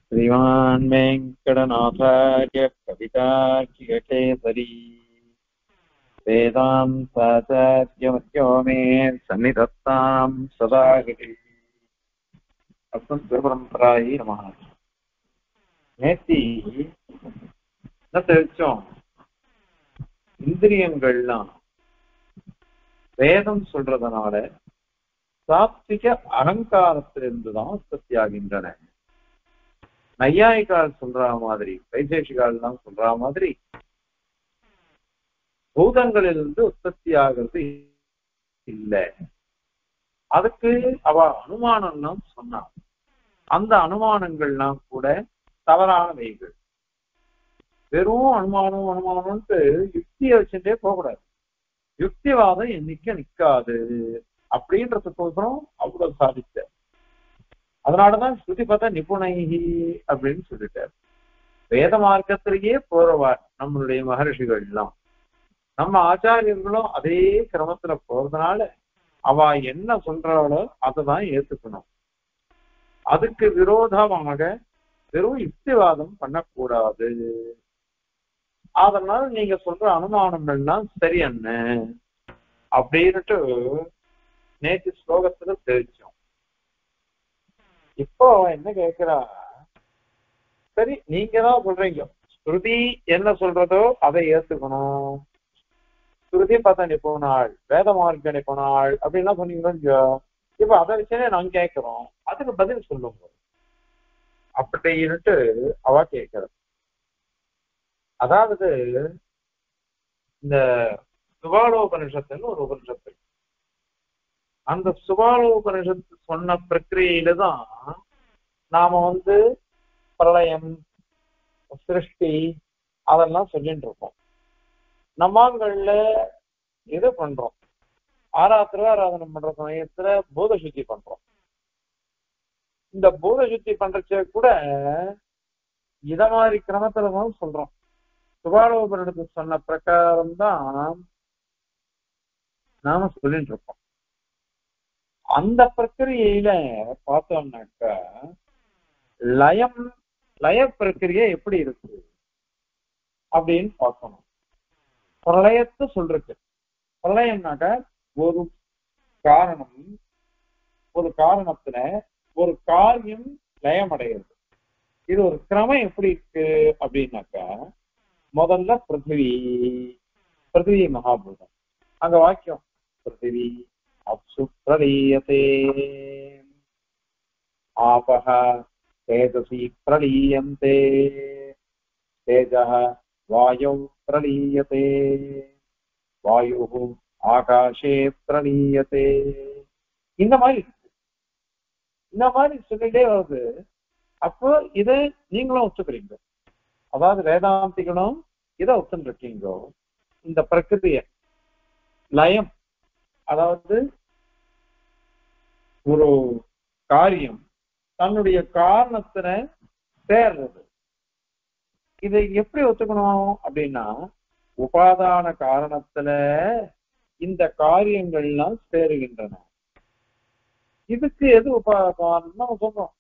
श्रीमान् वेङ्कटनाथार्य कवितार्किकेसरी वेदान्ताचार्यमत्यो मे सन्निधत्ताम् सदा हृदि அஸ்மத் குருபரம்பராயி நம நேத்தி என்ன தெரிவிச்சோம் இந்திரியங்கள்லாம் வேதம் சொல்றதுனால சாத்விக அகங்காரத்திலிருந்து தான் உற்பத்தி ஆகின்றன நையாயிகால் சொல்ற மாதிரி வைசேஷிகால்லாம் சொல்ற மாதிரி பூதங்களிலிருந்து உற்பத்தி ஆகிறது இல்லை அதுக்கு அவ அனுமானம்லாம் சொன்னான் அந்த அனுமானங்கள்லாம் கூட தவறானவைகள் வெறும் அனுமானம் அனுமானம்ட்டு யுக்தியை வச்சுட்டே போகக்கூடாது யுக்திவாதம் என்னைக்கு நிக்காது அப்படின்றதுக்கோசரம் அவ்வளவு சாதிச்ச அதனாலதான் ஸ்ருதி பார்த்தா நிபுணகி அப்படின்னு சொல்லிட்டார் வேத மார்க்கத்திலேயே போறவார் நம்மளுடைய மகர்ஷிகள் எல்லாம் நம்ம ஆச்சாரியர்களும் அதே கிரமத்துல போறதுனால அவ என்ன சொல்றாளோ தான் ஏத்துக்கணும் அதுக்கு விரோதமாக வெறும் யுக்திவாதம் பண்ணக்கூடாது அதனால நீங்க சொல்ற அனுமானங்கள்லாம் சரி என்ன அப்படின்ட்டு நேற்று ஸ்லோகத்துல தெரிவிச்சோம் இப்போ என்ன கேக்குறா சரி நீங்க தான் சொல்றீங்க ஸ்ருதி என்ன சொல்றதோ அதை ஏத்துக்கணும் ஸ்ருதி பார்த்தா நிபுணாள் வேத மார்க்க நிபுணாள் அப்படின்லாம் சொன்னீங்களோ இப்ப அதை வச்சே நாங்க கேட்கிறோம் அதுக்கு பதில் சொல்லுங்க அப்படின்ட்டு அவ கேட்கிறது அதாவது இந்த சுபாலோபனிஷத்துன்னு ஒரு உபனிஷத்து அந்த சுபாலோபனிஷத்து சொன்ன பிரக்கிரியில தான் நாம வந்து பிரளயம் சிருஷ்டி அதெல்லாம் சொல்லிட்டு இருக்கோம் நம்மான்கள்ல இது பண்றோம் ஆராத்திர ஆராதனை பண்ற சமயத்துல பூத சுத்தி பண்றோம் இந்த பூத சுத்தி பண்றச்ச கூட இத மாதிரி கிரமத்துல தான் சொல்றோம் சுபாலோபனிடத்து சொன்ன பிரகாரம் தான் நாம சொல்லிட்டு இருக்கோம் அந்த பிரக்கிரியையில பார்த்தோம்னாக்கா லயம் லய பிரக்கிரியை எப்படி இருக்கு அப்படின்னு பார்க்கணும் பிரளயத்தை சொல்றது பிரளயம்னாக்க ஒரு காரணம் ஒரு காரணத்துல ஒரு காரியம் லயமடைகிறது இது ஒரு கிரமம் எப்படி இருக்கு அப்படின்னாக்கா முதல்ல பிருத்திவி பிருத்திவி மகாபூதம் அங்க வாக்கியம் பிருத்திவி அப்சு பிரளீயத்தே ஆபக தேஜசி பிரளீயந்தே தேஜः वायौ प्रलीयते वायुः ஆகாஷே பிரளீயத்தே இந்த மாதிரி இருக்கு இந்த மாதிரி சொல்லிட்டே வருது அப்போ இதை நீங்களும் ஒத்துக்கிறீங்க அதாவது வேதாந்திகளும் இதை ஒத்துருக்கீங்க இந்த பிரகிருதிய லயம் அதாவது ஒரு காரியம் தன்னுடைய காரணத்தின சேர்றது இதை எப்படி ஒத்துக்கணும் அப்படின்னா உபாதான காரணத்துல இந்த காரியங்கள்லாம் சேருகின்றன இதுக்கு எது உபாதானம் நம்ம சொல்றோம்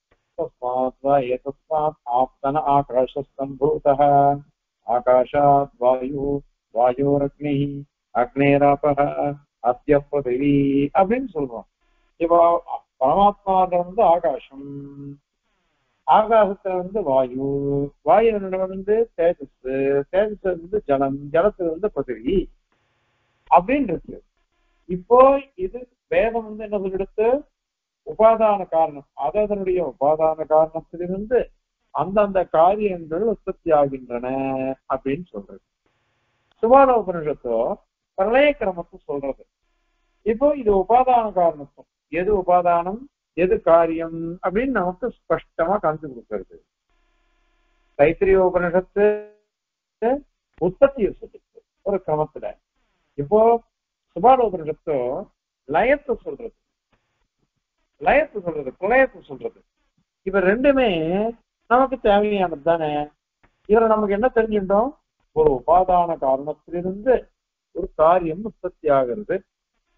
ஆப்தன ஆகாஷஸ்தம்பூதः ஆகாஷாத் வாயு வாயோரக்னி அக்னேராபக அத்திய பிருதிவி அப்படின்னு சொல்றோம் இப்போ பரமாத்மாவில் வந்து ஆகாசம் ஆகாசத்துல வந்து வாயு வாயு வந்து தேஜஸ் தேஜஸ் வந்து ஜலம் ஜலத்துல வந்து பிருத்திவி அப்படின்னு இருக்கு இப்போ இது வேதம் வந்து என்ன சொல்லிடுத்து உபாதான காரணம் அதனுடைய உபாதான காரணத்திலிருந்து அந்தந்த காரியங்கள் உற்பத்தி ஆகின்றன அப்படின்னு சொல்றது சுபான உபனிஷத்தோ பிரளய கிரமத்தை சொல்றது இப்போ இது உபாதான காரணத்துவம் எது உபாதானம் எது காரியம் அப்படின்னு நமக்கு ஸ்பஷ்டமா காமிச்சு கொடுக்கறது தைத்திரிய உபனிஷத்து உற்பத்தியை சொல்லிருக்கு ஒரு கிரமத்துல இப்போ சுபால உபனிஷத்தோ லயத்தை சொல்றது லயத்தை சொல்றது பிரளயத்தை சொல்றது இவ ரெண்டுமே நமக்கு தேவையானது தானே இதுல நமக்கு என்ன தெரிஞ்சுட்டோம் ஒரு உபாதான காரணத்திலிருந்து ஒரு காரியம் உற்பத்தி ஆகிறது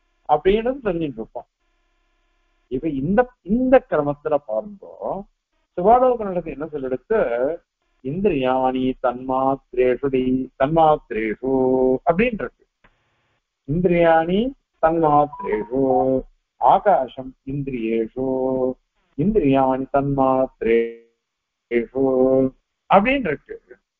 அப்படின்னு தெரிஞ்சுட்டு இருப்போம் இப்ப இந்த இந்த கிரமத்துல பாருங்கோ சுபாலோகனிடத்து என்ன சொல்லெடுத்து இந்திரியாணி தன்மாத்திரேஷுடி தன்மாத்திரேஷு அப்படின்னு இருக்கு இந்திரியாணி தன்மாத்திரேஷு ஆகாசம் இந்திரியேஷு இந்திரியாணி தன்மாத்திரேஷு அப்படின்னு இருக்கு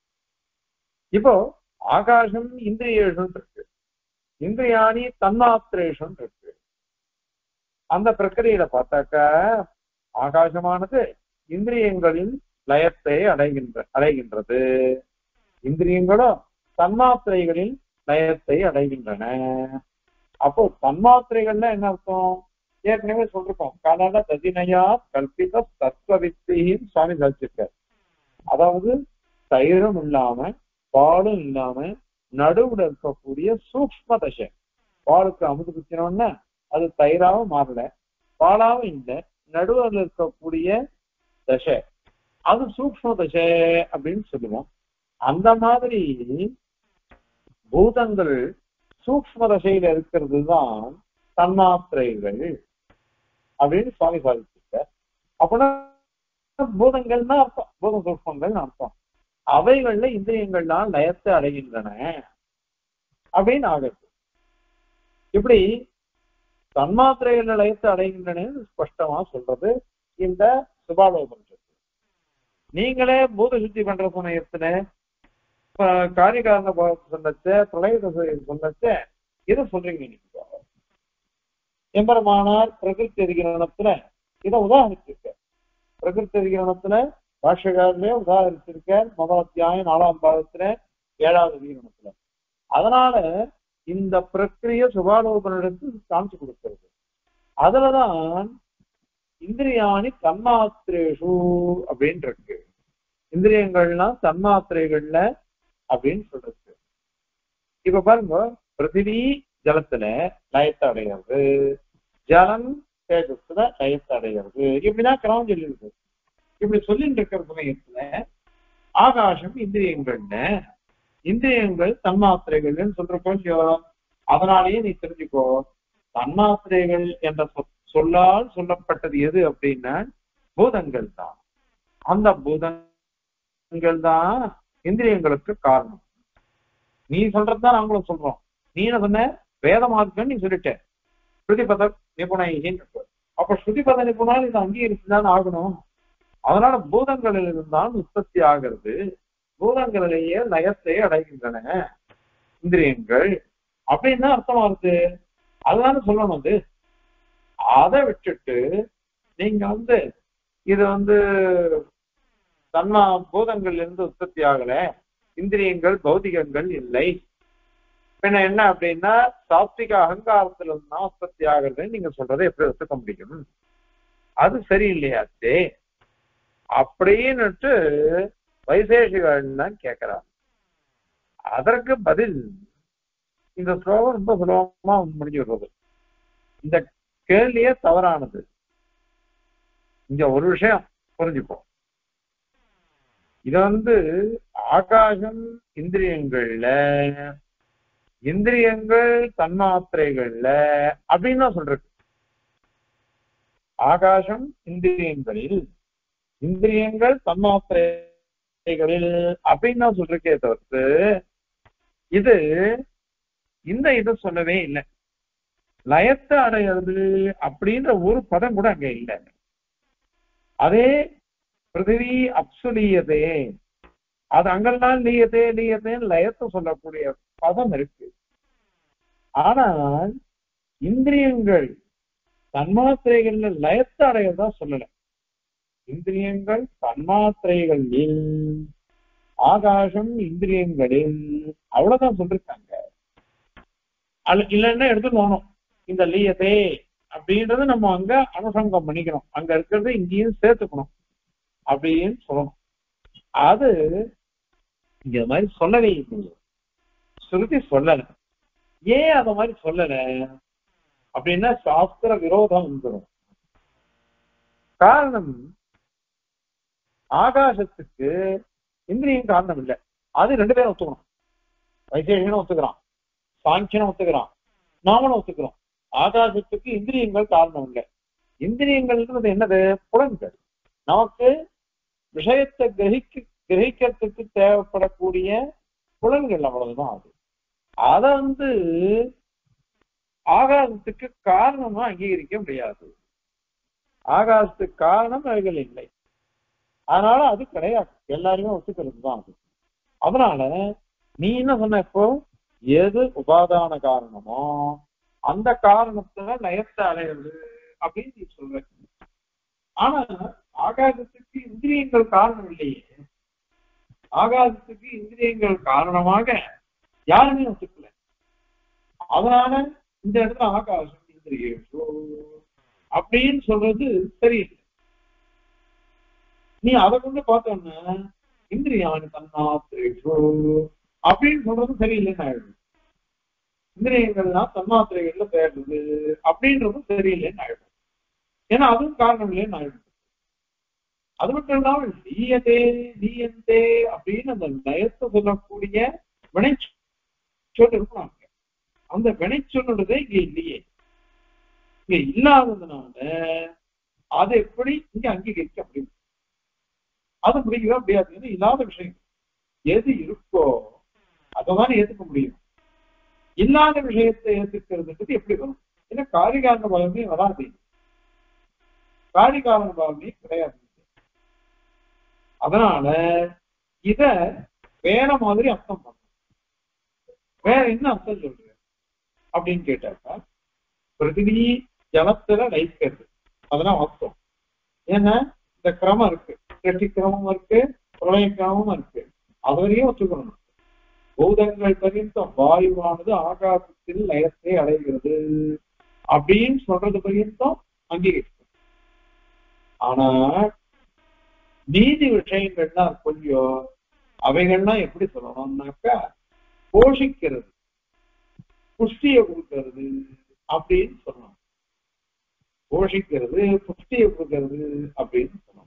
இப்போ ஆகாசம் இந்திரியேஷன் இருக்கு இந்திரியாணி தன்மாத்திரேஷன் இருக்கு அந்த பிரக்கிரியில பார்த்தாக்கா ஆகாசமானது இந்திரியங்களின் லயத்தை அடைகின்ற அடைகின்றது இந்திரியங்களும் தன்மாத்திரைகளின் லயத்தை அடைகின்றன அப்போ தன்மாத்திரைகள்ல என்ன அர்த்தம் ஏற்கனவே சொல்லிருக்கோம் கனட ததினயா கல்பித தத்துவ வித்தின்னு சுவாமி கழிச்சிருக்கார் அதாவது தயிரும் இல்லாம பாலும் இல்லாம நடுவுல இருக்கக்கூடிய சூக்ம தசை பாலுக்கு அமுது குத்தினோன்னா அது தயிராவும் மாறல பாலாவும் இல்லை நடுவில் இருக்கக்கூடிய தசை அது சூக்ம தசை அப்படின்னு சொல்லுவோம் அந்த மாதிரி பூதங்கள் சூக்ம தசையில இருக்கிறது தான் தன்மாத்திரைகள் அப்படின்னு சுவாமி சாதிச்சிருக்க அப்படின்னா பூதங்கள்னா அர்த்தம் பூத சூக்மங்கள் அர்த்தம் அவைகள்ல இந்திரியங்கள்லாம் லயத்தை அடைகின்றன அப்படின்னு ஆகுது இப்படி தன்மாத்திரைகள் லயத்தை அடைகின்றன ஸ்பஷ்டமா சொல்றது இந்த சுபாலோபனிஷத்து நீங்களே பூத சுத்தி பண்ற சமயத்துல காரியகாரண பாவத்தை சொன்னச்ச பிரளய தசை சொன்னச்ச இதை சொல்றீங்க நீங்க எம்பெருமானார் பிரகிருதி அதிகரணத்துல இதை உதாகரிச்சிருக்க பிரகிருதி அதிகரணத்துல பாஷ்யகாரிலே உதாகரிச்சிருக்கார் முதல் அத்தியாயம் நாலாம் பாகத்துல ஏழாவது அதிகரணத்துல அதனால இந்த பிரக்கிரிய சுபாலோபனிடத்து காமிச்சு கொடுக்கிறது அதுலதான் இந்திரியாணி தன்மாத்திரேஷு அப்படின்னு இருக்கு இந்திரியங்கள்லாம் தன்மாத்திரைகள்ல அப்படின்னு சொல்றது இப்ப பாருங்க பிருத்திவி ஜலத்துல லயத்தை அடைகிறது ஜலம் தேஜஸ்ல லயத்தை அடைகிறது இப்படிதான் கிரமம் சொல்லியிருக்கு இப்படி சொல்லிட்டு இருக்கிற சமயத்துல ஆகாசம் இந்திரியங்கள்ல இந்திரியங்கள் தன்மாத்திரைகள்னு சொல்றப்போ இல்லையோ அதனாலேயே நீ தெரிஞ்சுக்கோ தன்மாத்திரைகள் என்ற சொல்லால் சொல்லப்பட்டது எது அப்படின்னா பூதங்கள் தான் அந்த பூதங்கள் தான் இந்திரியங்களுக்கு காரணம் நீ சொல்றதுதான் நாங்களும் சொல்றோம் நீ என்ன சொன்ன வேத மார்க்கம் நீ சொல்லிட்ட ஸ்ருதிபத நிபுணை அப்ப ஸ்ருதிபத நிபுணால் இது அங்கீகரிச்சுதான் ஆகணும் அதனால பூதங்களில் இருந்தால் உற்பத்தி ஆகிறது பூதங்களிலேயே லயத்தை அடைகின்றன இந்திரியங்கள் அப்படின்னு அர்த்தமா இருக்கு அதுதானே சொல்லணும் அது அதை விட்டுட்டு நீங்க வந்து இது வந்து தன்மா பூதங்கள் இருந்து உற்பத்தி ஆகல இந்திரியங்கள் பௌதிகங்கள் இல்லை பின்ன என்ன அப்படின்னா சாத்விக அகங்காரத்துல இருந்து தான் உற்பத்தி ஆகுறதுன்னு நீங்க சொல்றதை எப்படி ஒத்துக்க முடியும் அது சரியில்லையாச்சே அப்படின்னுட்டு வைசேஷிகள் தான் கேட்கிறாங்க அதற்கு பதில் இந்த ஸ்லோகம் ரொம்ப சுலபமா முடிஞ்சு விடுறது இந்த கேள்வியே தவறானது இங்க ஒரு விஷயம் புரிஞ்சுப்போம் இது வந்து ஆகாசம் இந்திரியங்கள்ல இந்திரியங்கள் தன்மாத்திரைகள்ல அப்படின்னு தான் சொல்றது ஆகாசம் இந்திரியங்களில் இந்திரியங்கள் தன்மாத்திரைகளில் அப்படின்னு தான் சொல்றக்கே தவிர்த்து இது இந்த இதை சொல்லவே இல்லை லயத்தை அடையிறது அப்படின்ற ஒரு பதம் கூட அங்க இல்லை அதே பிருத்திவி அப்சுலீயதே அது அங்கெல்லாம் நீயத்தே நீயத்தேன்னு லயத்தை சொல்லக்கூடிய பதம் இருக்கு ஆனால் இந்திரியங்கள் தன்மாத்திரைகள்ல லயத்தை அடையறதா சொல்லல இந்திரியங்கள் தன்மாத்திரைகளில் ஆகாசம் இந்திரியங்களில் அவ்வளவுதான் சொல்லிருக்காங்க அது இல்லைன்னா எடுத்து போகணும் இந்த லீயத்தே அப்படின்றது நம்ம அங்க அனுசங்கம் பண்ணிக்கணும் அங்க இருக்கிறது இங்கேயும் சேர்த்துக்கணும் அப்படின்னு சொல்லணும் அது இங்க மாதிரி சொல்லவே இல்லை ஸ்ருதி சொல்லல ஏன் அந்த மாதிரி சொல்லல அப்படின்னா சாஸ்திர விரோதம் வந்துடும் காரணம் ஆகாசத்துக்கு இந்திரியம் காரணம் இல்லை அது ரெண்டு பேரும் ஒத்துக்கணும் வைசேஷனும் ஒத்துக்கிறான் சாங்கியனும் ஒத்துக்கிறான் நாமளும் ஒத்துக்கிறோம் ஆகாசத்துக்கு இந்திரியங்கள் காரணம் இல்லை இந்திரியங்கள்ன்றது என்னது புலன்கள் நமக்கு விஷயத்தை கிரகிக்க கிரகிக்கிறதுக்கு தேவைப்படக்கூடிய புலன்கள் அவ்வளவுதான் அது அத வந்து ஆகாசத்துக்கு காரணமா அங்கீகரிக்க முடியாது ஆகாசத்துக்கு காரணம் அவைகள் இல்லை அதனால அது கிடையாது எல்லாருமே ஒத்துக்கிறது தான் அது அதனால நீ என்ன சொன்ன இப்போ எது உபாதான காரணமோ அந்த காரணத்துல லயத்தை அடையிறது அப்படின்னு நீ சொல்ற ஆனா ஆகாசத்துக்கு இந்திரியங்கள் காரணம் இல்லையே ஆகாசத்துக்கு இந்திரியங்கள் காரணமாக யாருமே ஒத்துக்கல அதனால இந்த இடத்துல ஆகாசம் இந்திரியம் அப்படின்னு சொல்றது சரியில்லை நீ அதை கொண்டு பார்த்தோன்னா இந்திரியானு தன்னாத்திரேஷோ அப்படின்னு சொல்றது சரியில்லைன்னு ஆயிடும் இந்திரியங்கள்லாம் தன்மாத்திரைகள்ல தேடுறது அப்படின்றதும் சரியில்லைன்னு ஆயிடும் ஏன்னா அதுவும் காரணம் இல்லைன்னு ஆயிடும் அது மட்டும் இல்லாமல் நீயதே நீயந்தே அப்படின்னு அந்த லயத்தை சொல்லக்கூடிய வினைச்சொல் இருக்கணும் அந்த வினைச்சொல்லுறதே இங்க இல்லையே இங்க இல்லாததுனால அதை எப்படி இங்க அங்கீகரிக்க முடியும் அது முடியவே முடியாது ஏன்னா இல்லாத விஷயம் எது இருக்கோ அதைதான் ஏத்துக்க முடியும் இல்லாத விஷயத்தை ஏத்துக்கிறதுக்கு எப்படி வரும் ஏன்னா காரிகாரண பாவமே வராது காரிகாரண பாவமே கிடையாது அதனால இத வேற மாதிரி அர்த்தம் பண்ணணும் வேற என்ன அர்த்தம் சொல்ற அப்படின்னு கேட்டாக்கா பிரதிவி ஜலத்துல லைக்கிறது அதெல்லாம் அர்த்தம் ஏன்னா இந்த கிரமம் இருக்கு கெட்டி கிரமம் இருக்கு பிரளய கிரமமும் இருக்கு அதுவரையும் வச்சுக்கணும் பூதங்கள் பரியந்தம் வாயுவானது ஆகாசத்தில் லயத்தை அடைகிறது அப்படின்னு சொல்றது பரியந்தம் அங்கீகரிக்கும் ஆனா நீதி விஷயங்கள்லாம் கொஞ்சம் அவைகள்லாம் எப்படி சொல்லணும்னாக்கா போஷிக்கிறது புஷ்டிய கொடுக்கிறது அப்படின்னு சொல்லணும் போஷிக்கிறது புஷ்டிய கொடுக்கிறது அப்படின்னு சொல்லணும்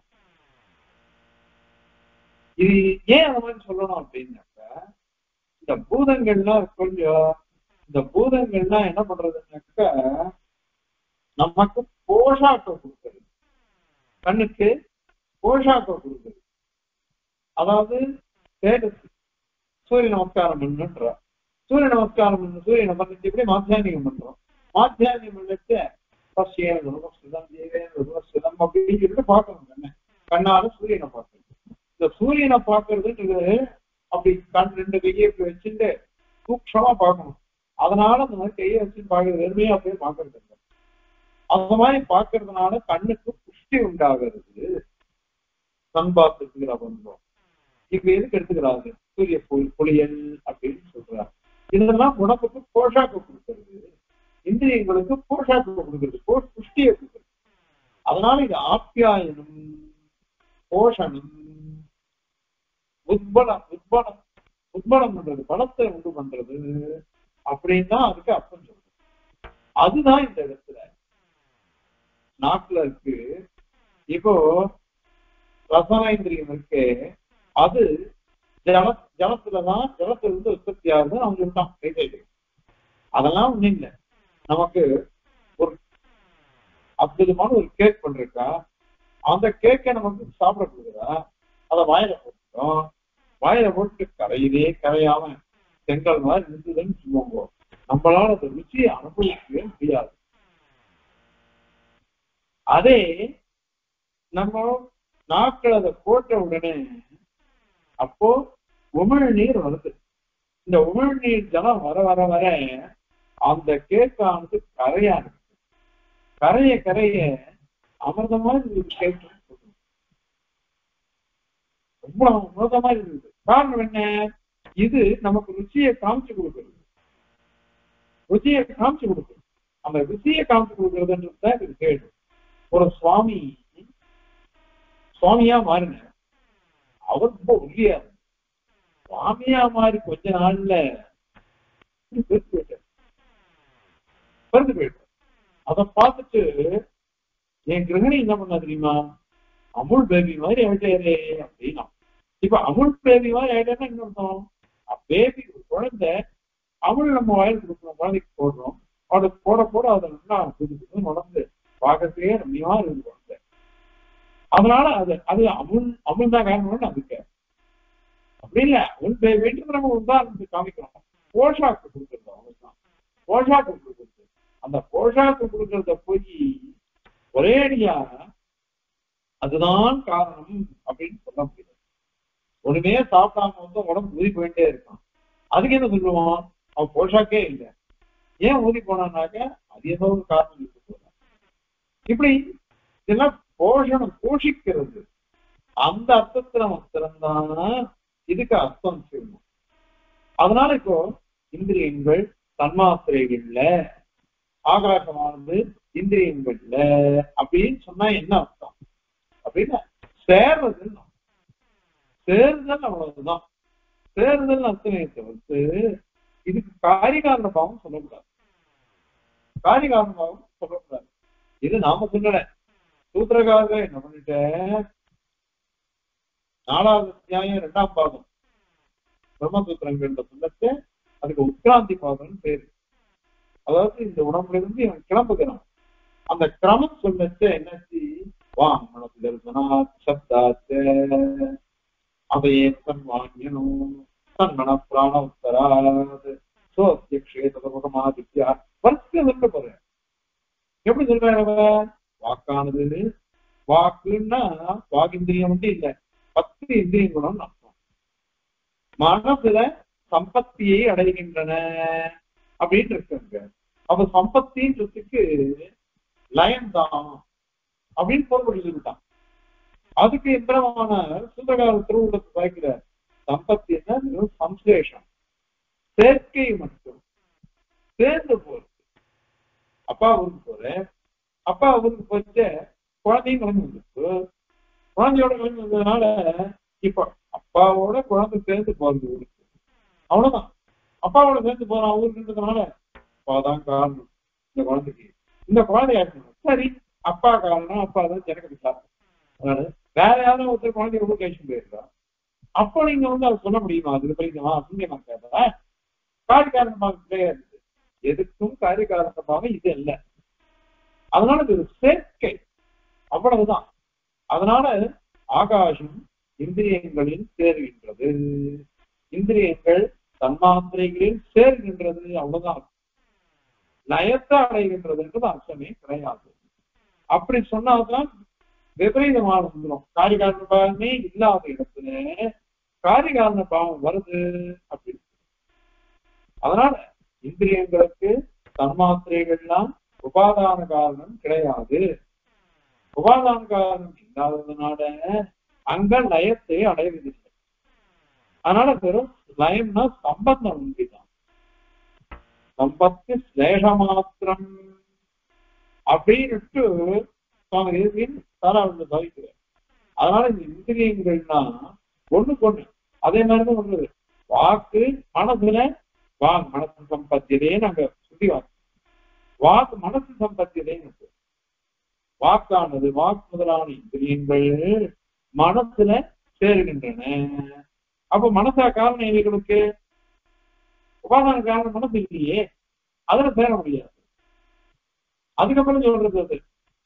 இது ஏன் அந்த மாதிரி சொல்லணும் அப்படின்னாக்கா இந்த பூதங்கள்லாம் கொஞ்சம் இந்த பூதங்கள்லாம் என்ன பண்றதுன்னாக்கா நமக்கு போஷாக்கம் கொடுக்கிறது கண்ணுக்கு போஷாக்கம் கொடுக்குது அதாவது தேஜஸ் சூரிய நமஸ்காரம் பண்ணுன்ற சூரிய நமஸ்காரம் பண்ணு சூரிய நமஸ்காரம் எப்படி மாத்தியானிகம் பண்றோம் மாத்தியானிகம் பண்ணிட்டு பசியம் சுதம் தேவேந்திர சுதம் அப்படின்னு சொல்லிட்டு பார்க்கணும் கண்ணை கண்ணால சூரியனை பார்க்கணும் இந்த சூரியனை பார்க்கறதுன்றது அப்படி கண் ரெண்டு கையை இப்படி வச்சுட்டு சூக்ஷமா பார்க்கணும் அதனால அந்த மாதிரி கையை வச்சு பார்க்கறது வெறுமையா அப்படியே பார்க்கறது இல்லை அந்த மாதிரி பார்க்கறதுனால கண்ணுக்கு புஷ்டி உண்டாகிறது சன்பாத்துங்கிற பண்பம் இப்ப எதுக்கு எடுத்துக்கிறாங்க சூரிய புலியல் அப்படின்னு சொல்றாங்க இதெல்லாம் உடம்புக்கு போஷாக்கு கொடுக்கிறது இந்திரியங்களுக்கு போஷாக்கு கொடுக்கிறது புஷ்டியை கொடுக்கிறது அதனால இது ஆப்யாயனம் போஷணம் உத்பலம் உத்பலம் உத்பலம் பண்றது பலத்தை உண்டு பண்றது அப்படின்னு அதுக்கு அர்த்தம் சொல்றது அதுதான் இந்த இடத்துல நாக்குல இருக்கு இப்போ ரசனேந்திரியம் இருக்கு அது ஜல ஜலத்துலதான் ஜலத்துல இருந்து உற்பத்தி ஆகுது அவங்க சொல்லிட்டான் கைதை அதெல்லாம் ஒண்ணும் இல்லை நமக்கு ஒரு அற்புதமான ஒரு கேக் பண்றா அந்த கேக்கை நமக்கு சாப்பிட கொடுக்குறா அதை வாயில போட்டுட்டோம் வாயில போட்டு கரையிலே கரையாம செங்கல் மாதிரி இருந்ததுன்னு சொல்லுவாங்க நம்மளால அந்த ருச்சியை அனுபவிக்கவே முடியாது அதே நம்ம நாட்கள் அதை போட்ட உடனே அப்போ உமிழ் நீர் வருது இந்த உமிழ் நீர் ஜலம் வர வர வர அந்த கேக்கானது கரையா இருக்கு கரைய கரைய அமிர்தமா இருந்தது கேக்கு ரொம்ப அமிர்தமா இருந்தது காரணம் என்ன இது நமக்கு ருச்சியை காமிச்சு கொடுக்குறது ருச்சியை காமிச்சு கொடுக்குறது அந்த ருச்சியை காமிச்சு கொடுக்கறதுன்றது தான் இது கேடு ஒரு சுவாமி சுவாமியா மாறின அவர் ரொம்ப ஒல்லியா சுவாமியா மாறி கொஞ்ச நாள்ல பெருத்து போயிட்டார் பெருத்து போயிட்டார் அதை பார்த்துட்டு என் கிரகணி என்ன பண்ணா தெரியுமா அமுல் பேபி மாதிரி ஆயிட்டாரு அப்படின்னா இப்ப அமுல் பேபி மாதிரி ஆயிட்டேன்னா என்ன அர்த்தம் பேபி ஒரு குழந்தை அமுல் நம்ம வாயில் கொடுக்குறோம் குழந்தைக்கு போடுறோம் அவளுக்கு போட போட அதை நல்லா புது புது வளர்ந்து பார்க்கறதுக்கே ரம்மியமா இருக்கு குழந்தை அதனால அது அது அமுல் அமிர்தம் தான் காரணம்னு நம்பிக்கை அப்படி இல்ல உன் வீட்டுக்கு நம்ம உதாரணத்துக்கு காமிக்கிறோம் போஷாக்கு கொடுக்குறது அவ்வளவுதான் போஷாக்கு கொடுக்குறது அந்த போஷாக்கு கொடுக்கறத போய் ஒரேடியா அதுதான் காரணம் அப்படின்னு சொல்ல முடியாது ஒண்ணுமே சாப்பிடாம வந்து உடம்பு ஊதி போயிட்டே இருக்கான் அதுக்கு என்ன சொல்லுவோம் அவன் போஷாக்கே இல்லை ஏன் ஊதி போனான்னாக்க அது ஏதோ ஒரு காரணம் இருக்கு போல இப்படி இதெல்லாம் போஷணம் போஷிக்கிறது அந்த அர்த்தத்துல மாத்திரம்தான் இதுக்கு அர்த்தம் சொல்லணும் அதனால இப்போ இந்திரியங்கள் தன்மாத்திரைகள்ல ஆகாசமானது இந்திரியங்கள்ல அப்படின்னு சொன்னா என்ன அர்த்தம் அப்படின்னா சேர்றதுன்னு சேருதல் அவ்வளவுதான் சேருதல் அர்த்தமே தவிர்த்து இதுக்கு காரிகாரண பாவம் சொல்லக்கூடாது காரிகாரண பாவம் சொல்லக்கூடாது இது நாம சொல்லல சூத்திரகாரர் என்ன பண்ணிட்டேன் நாலாவது அத்தியாயம் இரண்டாம் பாதம் பிரம்மசூத்திரங்கள்ல சொல்லச்சு அதுக்கு உட்கிராந்தி பாதம்னு பேரு அதாவது இந்த உடம்புல இருந்து இவன் கிளம்புகிறான் அந்த கிரமம் சொல்லச்சு என்னாச்சு வாங் மனசு தரிசனா சப்தாச்ச அதையே தன் வாங்கியனும் தன் மன பிராண உத்தராது சோத்தியக்ஷே ததமுகமாதித்யா வரிசை சொல்ல போறேன் எப்படி சொல்றாங்க வாக்கானது வாக்குன்னா வாகிந்திரியம் வந்து இல்ல பத்து இந்திரியங்களும் அர்த்தம் மனசுல சம்பத்தியை அடைகின்றன அப்படின்னு இருக்காங்க அப்ப சம்பத்தின்றதுக்கு லயம் தான் அப்படின்னு பொருள் சொல்லிட்டான் அதுக்கு எந்திரமான சூதகார திருவுள்ளத்தை பார்க்கிற சம்பத்தி என்ன சம்சேஷம் சேர்க்கை மட்டும் சேர்ந்து போறது அப்பா ஊருக்கு போறேன் அப்பா ஊருக்கு போச்சு குழந்தையும் கிளம்பி வந்துருக்கு குழந்தையோட கிளம்பி வந்ததுனால இப்ப அப்பாவோட குழந்தை சேர்ந்து போறது ஊருக்கு அவ்வளவுதான் அப்பாவோட சேர்ந்து போறான் ஊருக்குன்றதுனால அப்பாதான் காரணம் இந்த குழந்தைக்கு இந்த குழந்தை சரி அப்பா காரணம் அப்பா தான் ஜனகடி சாப்பிடும் வேற யாரும் ஒருத்தர் குழந்தைய ரொம்ப கேஷன் போயிருக்கா அப்போ நீங்க வந்து அதை சொல்ல முடியுமா அது படிக்கணுமா அசிங்கமா கேட்டா காரிகாரணமாக கிடையாது எதுக்கும் காரிகாரணமாக இது இல்லை அதனால இது ஒரு சேர்க்கை அவ்வளவுதான் அதனால ஆகாசம் இந்திரியங்களில் சேர்கின்றது இந்திரியங்கள் தன்மாத்திரைகளில் சேர்கின்றது அவ்வளவுதான் லயத்தை அடைகின்றதுன்றது அர்த்தமே கிடையாது அப்படி சொன்னால்தான் விபரீதமான வந்துடும் காரிகாரண பாவமே இல்லாத இடத்துல காரிகாரண பாவம் வருது அப்படின்னு அதனால இந்திரியங்களுக்கு தன்மாத்திரைகள்லாம் உபாதான காரணம் கிடையாது உபாதான காரணம் இல்லாததுனால அங்க லயத்தை அடைவதில்லை அதனால வெறும் லயம்னா சம்பந்தம் உண்டுதான் சம்பத்து ஸ்லேஷ மாத்திரம் அப்படின்னுட்டு சுவாமி தேசியன் தாராளத்தில் தவிக்கிறார் அதனால இந்த இந்திரியங்கள்னா ஒண்ணுக்கு ஒண்ணு அதே மாதிரிதான் ஒண்ணு வாக்கு மனசுல வா மனசு சம்பத்திலே நாங்க சுத்தி வாக்கு வாக்கு மனசு சம்பத்திலே வாக்கானது வாக்கு முதலான இந்திரியங்கள் மனசுல சேருகின்றன அப்ப மனசா காரணம் இவைகளுக்கு உபாதான காரணம் மனசு இல்லையே அதுல சேர முடியாது அதுக்கப்புறம் சொல்றது அது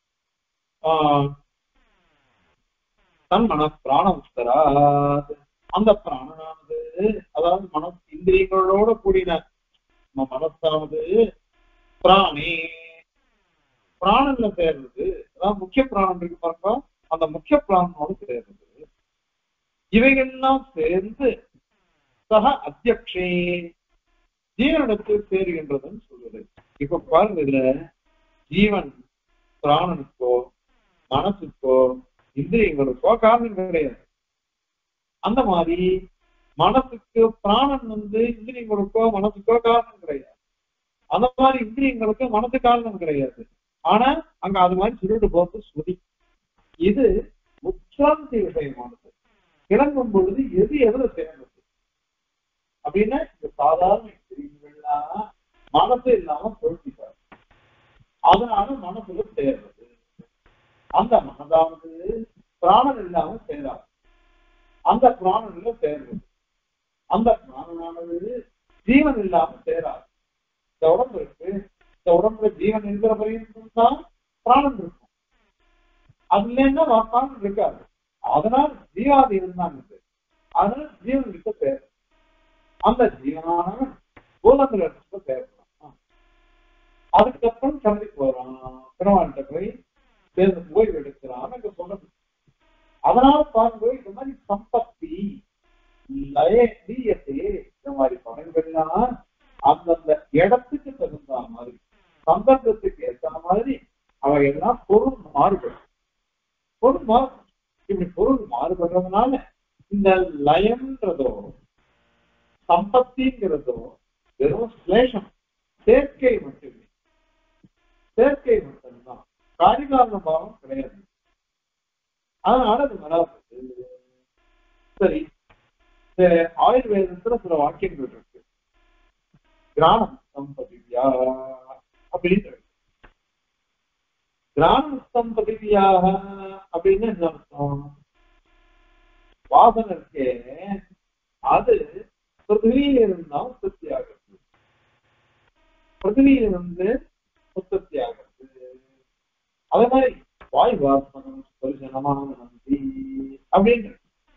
தன் மன பிராணம் அந்த பிராணனானது அதாவது மன இந்திரியங்களோட கூடின நம்ம மனசானது பிராணி பிராணன்ல சேர்றது அதாவது முக்கிய பிராணம் இருக்கு பாருங்க அந்த முக்கிய பிராணனோடு சேர்றது இவைகள்லாம் சேர்ந்து சக அத்தியக்ஷே ஜீவனிடத்தில் சேருகின்றதுன்னு சொல்லுது இப்ப பாருங்க இதுல ஜீவன் பிராணனுக்கோ மனசுக்கோ இந்திரியங்களுக்கோ காரணம் கிடையாது அந்த மாதிரி மனசுக்கு பிராணன் வந்து இந்திரியங்களுக்கோ மனசுக்கோ காரணம் கிடையாது அந்த மாதிரி இந்திரியங்களுக்கு மனசு காரணம் கிடையாது ஆனா அங்க அது மாதிரி சுருட்டு போறது ஸ்ருதி இது உச்சாந்தி விஷயமானது கிளம்பும் பொழுது எது எதுல சேர்ந்தது அப்படின்னா இந்த சாதாரண இந்திரியங்கள்லாம் மனசு இல்லாம பொருத்திப்பாரு அதனால மனசுல சேர்றது அந்த மனதானது பிராணன் இல்லாம சேராது அந்த பிராணன்ல சேர்றது அந்த பிராணனானது ஜீவன் இல்லாம சேராது இந்த உடம்பு இருக்கு இந்த உடம்புல ஜீவன் இருக்கிற பரியந்தம் தான் பிராணன் இருக்கும் அது இல்லைன்னா பிராணன் இருக்காது அதனால் ஜீவாதீனம் தான் இது அதனால ஜீவனுக்கு பேர் அந்த ஜீவனானவன் பூதங்கள் இடத்துல பேர்றான் அதுக்கப்புறம் சந்தைக்கு போறான் பெருமாள்கிட்ட போய் சேர்ந்து ஓய்வு எடுக்கிறான் அங்க சொல்றது அதனால பார்க்கும்போது இந்த மாதிரி சம்பத்தி லய தீயத்தை இந்த மாதிரி படங்கள்லாம் அந்தந்த இடத்துக்கு தகுந்த மாதிரி சந்தர்ப்பத்துக்கு ஏற்ற மாதிரி அவையெல்லாம் பொருள் மாறுபடும் பொருள் மாறு இப்படி பொருள் மாறுபடுறதுனால இந்த லயம்ன்றதோ சம்பத்திங்கிறதோ வெறும் சிலேஷம் சேர்க்கை மட்டுமே சேர்க்கை மட்டும்தான் காரிகாரண பாவம் கிடையாது அதனால அது வராது சரி இந்த ஆயுர்வேதத்துல சில வாக்கியங்கள் இருக்கு கிராணம் சம்பதிவியா அப்படின்னு இருக்கு கிராணம் சம்பதிவியாக அப்படின்னு என்ன அர்த்தம் வாசனை இருக்கே அது பிருத்திவியில இருந்தா உற்பத்தி ஆகிறது பிருத்திவியிலிருந்து உற்பத்தி ஆகிறது அதே மாதிரி வாயு வாசனம் ஸ்பரிசனமான நந்தி அப்படின்னு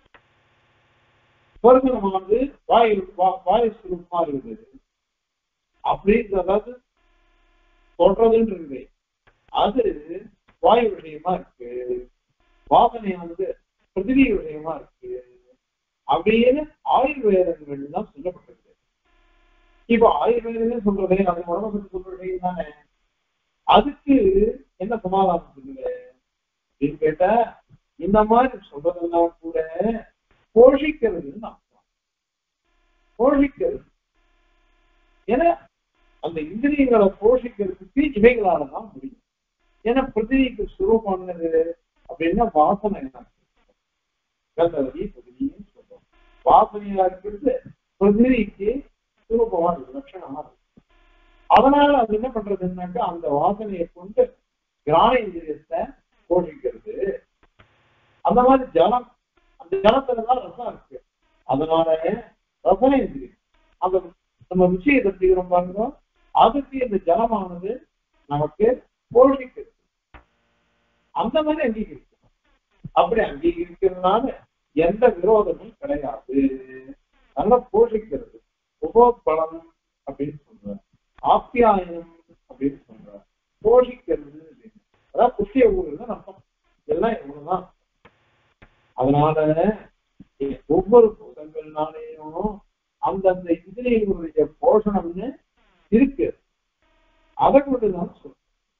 ஸ்பரிசனமானது வாயு வா- வாயு சுரூபமா இருக்குது அப்படின்னு அதாவது சொல்றதுன்றது அது வாயு விஷயமா இருக்கு வாசனையானது பிருத்திவி விஷயமா இருக்கு அப்படின்னு ஆயுர்வேதங்கள் தான் சொல்லப்பட்டிருக்கு இப்ப ஆயுர்வேதமே சொல்றதே அது உடம்பை பத்தி சொல்ற விஷயம் தானே அதுக்கு என்ன சமாதானம் சொல்லுங்க அப்படின்னு கேட்டா இந்த மாதிரி சொல்றதெல்லாம் கூட போஷிக்கிறதுன்னு அர்த்தம் போஷிக்கிறது ஏன்னா அந்த இந்திரியங்களை போஷிக்கிறதுக்கு இவைகளால தான் முடியும் ஏன்னா பிருத்திவிக்கு சுரூபமானது அப்படின்னா வாசனை என்ன கந்தவதி பிருத்திவின்னு சொல்றோம் வாசனையா இருக்கிறது பிருத்திவிக்கு சுரூபமா இருக்கு லட்சணமா இருக்கு அதனால அது என்ன பண்றதுன்னாக்கா அந்த வாசனையை கொண்டு கிராணேந்திரியத்தை போஷிக்கிறது அந்த மாதிரி ஜலம் அந்த ஜலத்துல தான் ரசம் இருக்கு அதனால ரசனேந்திரியம் அந்த நம்ம ருச்சியை தெரிஞ்சுக்கிறோம் பாருங்க அதுக்கு இந்த ஜலமானது நமக்கு போஷிக்கிறது அந்த மாதிரி அங்கீகரிக்கணும் அப்படி அங்கீகரிக்கிறதுனால எந்த விரோதமும் கிடையாது நல்லா போஷிக்கிறது உபோத்பலம் அப்படின்னு சொல்றார் ஆப்பியாயனம் அப்படின்னு சொல்றார் போஷிக்கிறது அப்படின்னு அதாவது புஷ்டிய ஊருன்னு அர்த்தம் எல்லாம் இவ்வளவுதான் அதனால ஒவ்வொரு பூதங்கள்னாலேயும் அந்தந்த இந்திரியங்களுடைய போஷணம்னு இருக்கு அதை கொண்டுதான் சொல்றோம்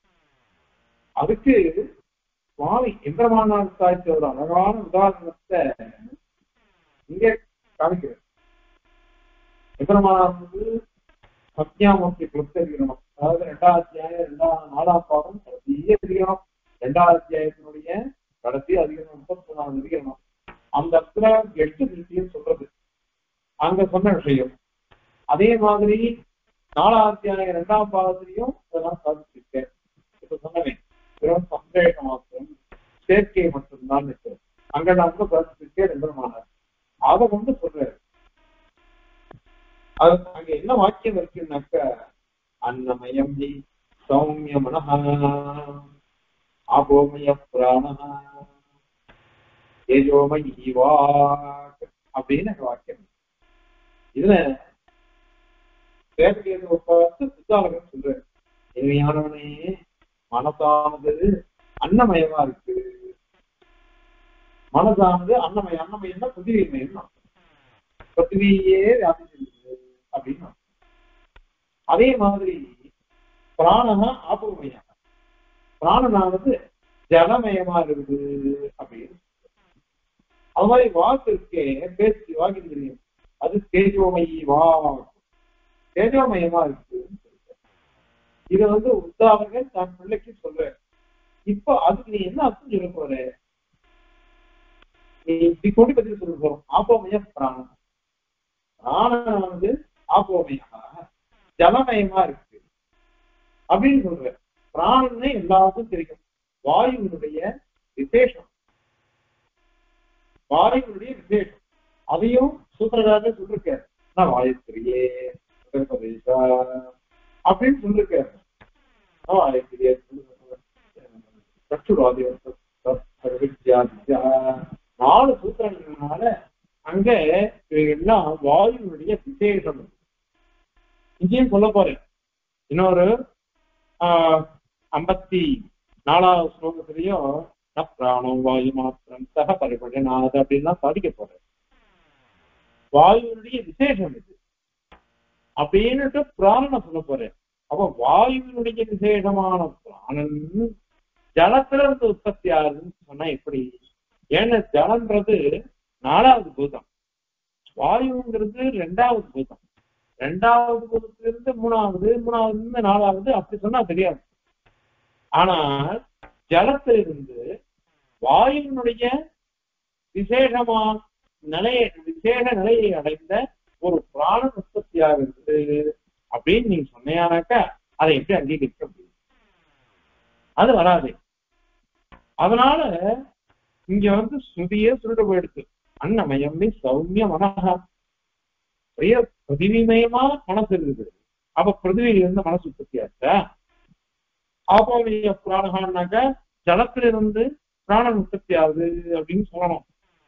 அதுக்கு சுவாமி இந்திரமானார் சாய்ச்ச ஒரு அழகான உதாரணத்தை இங்க காமிக்கிறார் இந்திரமானார் வந்து சத்யாமூர்த்தி கிருத்தகிரணம் அதாவது ரெண்டாம் அத்தியாயம் ரெண்டாம் நாலாம் பாதம் கடைசி அதிகரணம் ரெண்டாம் அத்தியாயத்தினுடைய கடைசி அதிகரணம் முப்பத்தி மூணாவது அதிகரணம் அந்த இடத்துல எட்டு திருப்தியும் சொல்றது அங்க சொன்ன விஷயம் அதே மாதிரி நாலாம் அத்தியாயம் ரெண்டாம் பாதத்திலையும் இதெல்லாம் சாதிச்சிருக்கேன் இப்ப சொன்னவேன் வெறும் சந்தேக மாத்திரம் சேர்க்கை மட்டும்தான் இருக்கு அங்க நான் கூட சாதிச்சிருக்கேன் ரெண்டரமானார் அதை கொண்டு சொல்றாரு அது அங்க என்ன வாக்கியம் இருக்குன்னாக்க அன்னமயம் ஹி சௌமிய மனஹ ஆபோமய பிராணஹ தேஜோமயி வாக் அப்படின்னு அங்க வாக்கியம் இருக்கு. இதுல பேசுகிறது பார்த்து புத்தாளர்கள் சொல்றாரு இனிமையானவனே மனசானது அன்னமயமா இருக்கு மனசானது அன்னமயம் அன்னமயம்னா பிருத்திவிமயம் பிருத்திவியே வியாபிச்சிருக்கு அப்படின்னு அர்த்தம். அதே மாதிரி பிராணனா ஆபமயம் பிராணனானது ஜலமயமா இருக்குது அப்படின்னு அது மாதிரி வாக்கு இருக்கே பேச்சு வாக்கு தெரியும் அது தேஜோமயி வா தேஜோமயமா இருக்கு இத வந்து உத்தாவர்கள் தன் பிள்ளைக்கு சொல்ற இப்ப அதுக்கு நீ என்ன அர்த்தம் சொல்ல போற நீ இப்படி கொண்டு பத்தி சொல்ல போறோம் ஆப்போமய பிராணம் பிராணம் வந்து ஆப்போமயா ஜலமயமா இருக்கு அப்படின்னு சொல்ற பிராணம்னு எல்லாருக்கும் தெரியும் வாயுவினுடைய விசேஷம் வாயுவினுடைய விசேஷம் அதையும் சூத்திரகாரர் சொல்லிருக்காரு நான் வாயுத்திரியே பிரதேசா அப்படின்னு சொல்லிருக்காரு நான் வாயுத்திரியே சச்சுராதி நாலு சூத்திரங்களால அங்க எல்லாம் வாயுனுடைய விசேஷம் இருக்கு. இங்கேயும் சொல்ல போறேன் இன்னொரு ஆஹ் ஐம்பத்தி நாலாவது ஸ்லோகத்திலையும் ந பிராணம் வாயு மாத்திரம் சக பரிபடினாது அப்படின்லாம் சாதிக்க போறேன் வாயுனுடைய விசேஷம் இது அப்படின்னுட்டு பிராணனை சொல்ல போறேன் அப்ப வாயுவினுடைய விசேஷமான பிராணன் ஜலத்துல இருந்து உற்பத்தி ஆகுதுன்னு சொன்னா எப்படி ஏன்னா ஜலம்ன்றது நாலாவது பூதம் வாயுங்கிறது ரெண்டாவது பூதம் ரெண்டாவது பூதத்துல இருந்து மூணாவது மூணாவது இருந்து நாலாவது அப்படி சொன்னா தெரியாது ஆனால் ஜலத்திலிருந்து வாயுவினுடைய விசேஷமா நிலையை விசேஷ நிலையை அடைந்த ஒரு பிராணன் உற்பத்தி ஆகிறது அப்படின்னு நீங்க சொன்னீங்கன்னாக்கா அதை எப்படி அங்கீகரிக்க முடியும் அது வராது அதனால இங்க வந்து ஸ்ருதியே சுருட போயிடுச்சு அன்னமயமே சௌமிய மனஹா பெரிய பிரதிவிமயமா மனசு இருக்குது அப்ப பிருத்திவியில இருந்து மனசு உற்பத்தி ஆச்சா ஆபோவிய பிராணகான்னாக்க ஜலத்துல இருந்து பிராணன் உற்பத்தி ஆகுது அப்படின்னு சொல்லணும்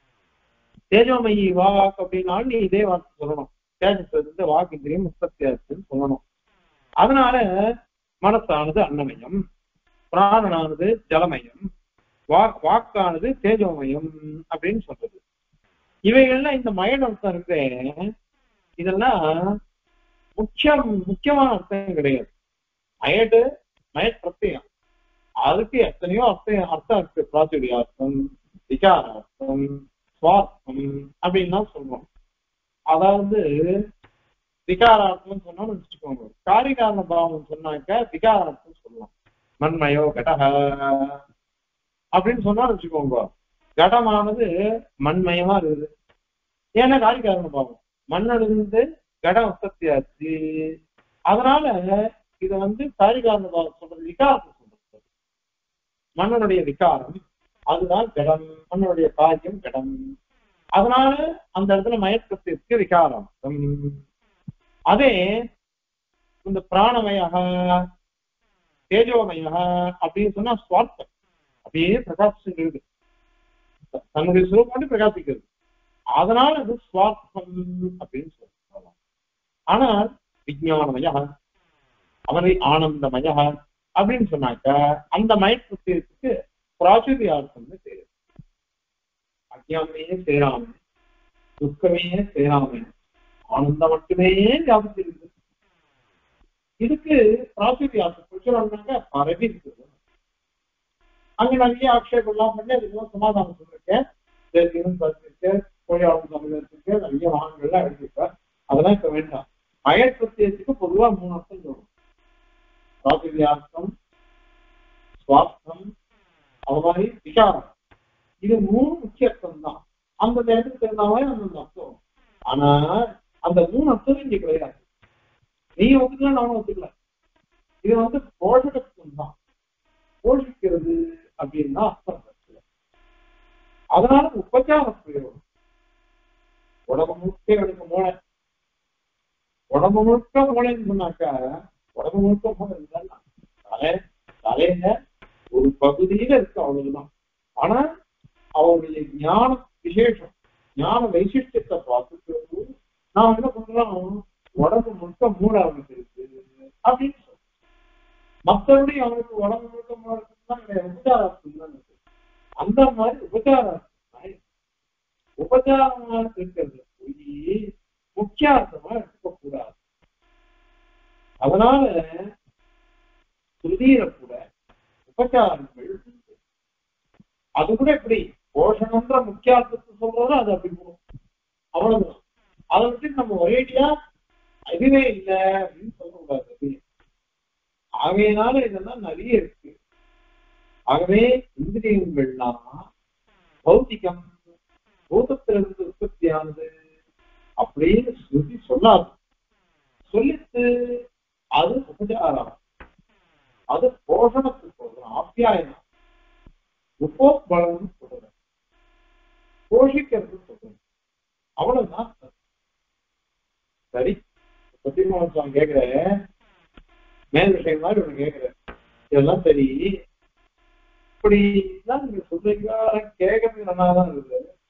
தேஜோமயி வாக் அப்படின்னாலும் நீ இதே வாக்கு சொல்லணும் தேஜத்துல இருந்து வாக்கிந்திரியம் உற்பத்தி ஆச்சுன்னு சொல்லணும் அதனால மனசானது அன்னமயம் பிராணனானது ஜலமயம் வாக் வாக்கானது தேஜோமயம் அப்படின்னு சொல்றது இவைகள்லாம் இந்த மயன் அர்த்தம் இருக்கு இதெல்லாம் முக்கியம் முக்கியமான அர்த்தம் கிடையாது மயடு மய பிரத்யம் அதுக்கு எத்தனையோ அர்த்தம் அர்த்தம் இருக்கு பிராச்சுரிய அர்த்தம் விகாரார்த்தம் சுவார்த்தம் அப்படின்னு தான் சொல்றோம் அதாவது விகாரார்த்தம் சொன்னோம்னு வச்சுக்கோங்க காரிகாரண பாவம் சொன்னாக்க விகாரார்த்தம் சொல்லலாம் மண்மயோ கடக அப்படின்னு சொன்னா வச்சுக்கோங்க கடமானது மண்மயமா இருக்குது ஏன்னா காரிகாரண பாவம் மண்ணிலிருந்து கடம் உற்பத்தி ஆச்சு அதனால இத வந்து காரிகாரண பாவம் சொல்றது விகாரத்தை சொல்றது மண்ணனுடைய விகாரம் அதுதான் கடம் மண்ணனுடைய காரியம் கடம் அதனால அந்த இடத்துல மயக்கத்திற்கு விகாரம் அதே இந்த பிராணமயாக தேஜோமய அப்படின்னு சொன்னா சுவார்த்தம் அப்படியே பிரகாசிக்கிறது தன்னுடைய சுரூபம் பிரகாசிக்கிறது அதனால அது சுவார்த்தம் அப்படின்னு சொல்லலாம் ஆனால் விஜயானமய அவரை ஆனந்தமய அப்படின்னு சொன்னாக்க அந்த மயக்கத்திற்கு பிராச்சுரியார்த்தம்னு பேரு அஜாமே சேராம துக்கமே சேராம ஆனந்தம் மட்டுமே வியாபிச்சிருக்கு இதுக்கு பிராச்சுரியார்த்தம் பிரச்சுரம்னாக்க பரவி இருக்குது அங்க நிறைய ஆக்ஷேபம் எல்லாம் பண்ணி அதுக்கெல்லாம் சமாதானம் சொல்லிருக்கேன் தெரியும் பார்த்திருக்கேன் கோயாளம் தமிழருக்கு நிறைய வாகனங்கள்லாம் எழுதியிருப்பேன் அதெல்லாம் இப்ப வேண்டாம் மயர் பிரத்யத்துக்கு பொதுவா மூணு அர்த்தம் சொல்லும் பிராச்சுரியார்த்தம் சுவார்த்தம் அது மாதிரி விசாரம் இது மூணு முக்கிய அர்த்தம் தான் அந்த இடத்துக்கு தெரிந்த மாதிரி அந்தந்த அர்த்தம் ஆனா அந்த மூணு அர்த்தம் இங்க கிடையாது நீ ஒத்துக்கலாம் நானும் ஒத்துக்கல இது வந்து போஷகத்துவம் தான் போஷிக்கிறது அப்படின்னா அர்த்தம் இருக்கு. அதனால உபச்சார பிரயோகம் உடம்பு முழுக்க எடுக்க மூளை உடம்பு முழுக்க மூளைன்னு சொன்னாக்கா உடம்பு முழுக்க மூளை இருந்தா தலை தலையில ஒரு பகுதியில இருக்கு அவ்வளவுதான் ஆனா அவருடைய ஞான விசேஷம் ஞான வைசிஷ்டத்தை பார்த்துட்டு நான் என்ன பண்றோம் உடம்பு முழுக்க மூட ஆரம்பிச்சிருக்கு அப்படின்னு சொல்றோம் மற்றபடி அவனுக்கு உடம்பு முழுக்க மூட இருக்குன்னா கிடையாது உபச்சாரம் தான் இருக்கு அந்த மாதிரி உபச்சாரம் உபச்சாரமா இருக்கிறது போய் முக்கியார்த்தமா எடுக்க கூடாது அதனால சுதீர கூட உபச்சாரங்கள் உண்டு. அது கூட எப்படி போஷணம்ன்ற முக்கியார்த்தத்தை சொல்றதோ அது அப்படி போகும் அவ்வளவுதான் அதை விட்டு நம்ம ஒரேடியா இதுவே இல்லை அப்படின்னு சொல்லக்கூடாது ஆகையினால இதெல்லாம் நிறைய இருக்கு ஆகவே இந்திரியங்கள்லாம் பௌத்திகம் பூதத்திலிருந்து உற்பத்தியானது அப்படின்னு ஸ்ருதி சொல்லாது சொல்லிட்டு அது உபச்சாரம் அது போஷணத்துக்கு சொல்றோம் ஆப்பியாயனம் உபோத்பலம் சொல்றேன் போஷிக்கிறது சொல்றேன் அவ்வளவுதான் சரி சத்தியமோகன் சுவாமி கேக்குற மேல் விஷயம் மாதிரி ஒண்ணு கேக்குற இதெல்லாம் சரி இப்படி எல்லாம் நீங்க சொல்றீங்க கேட்கறதுக்கு நல்லா தான் இருக்குது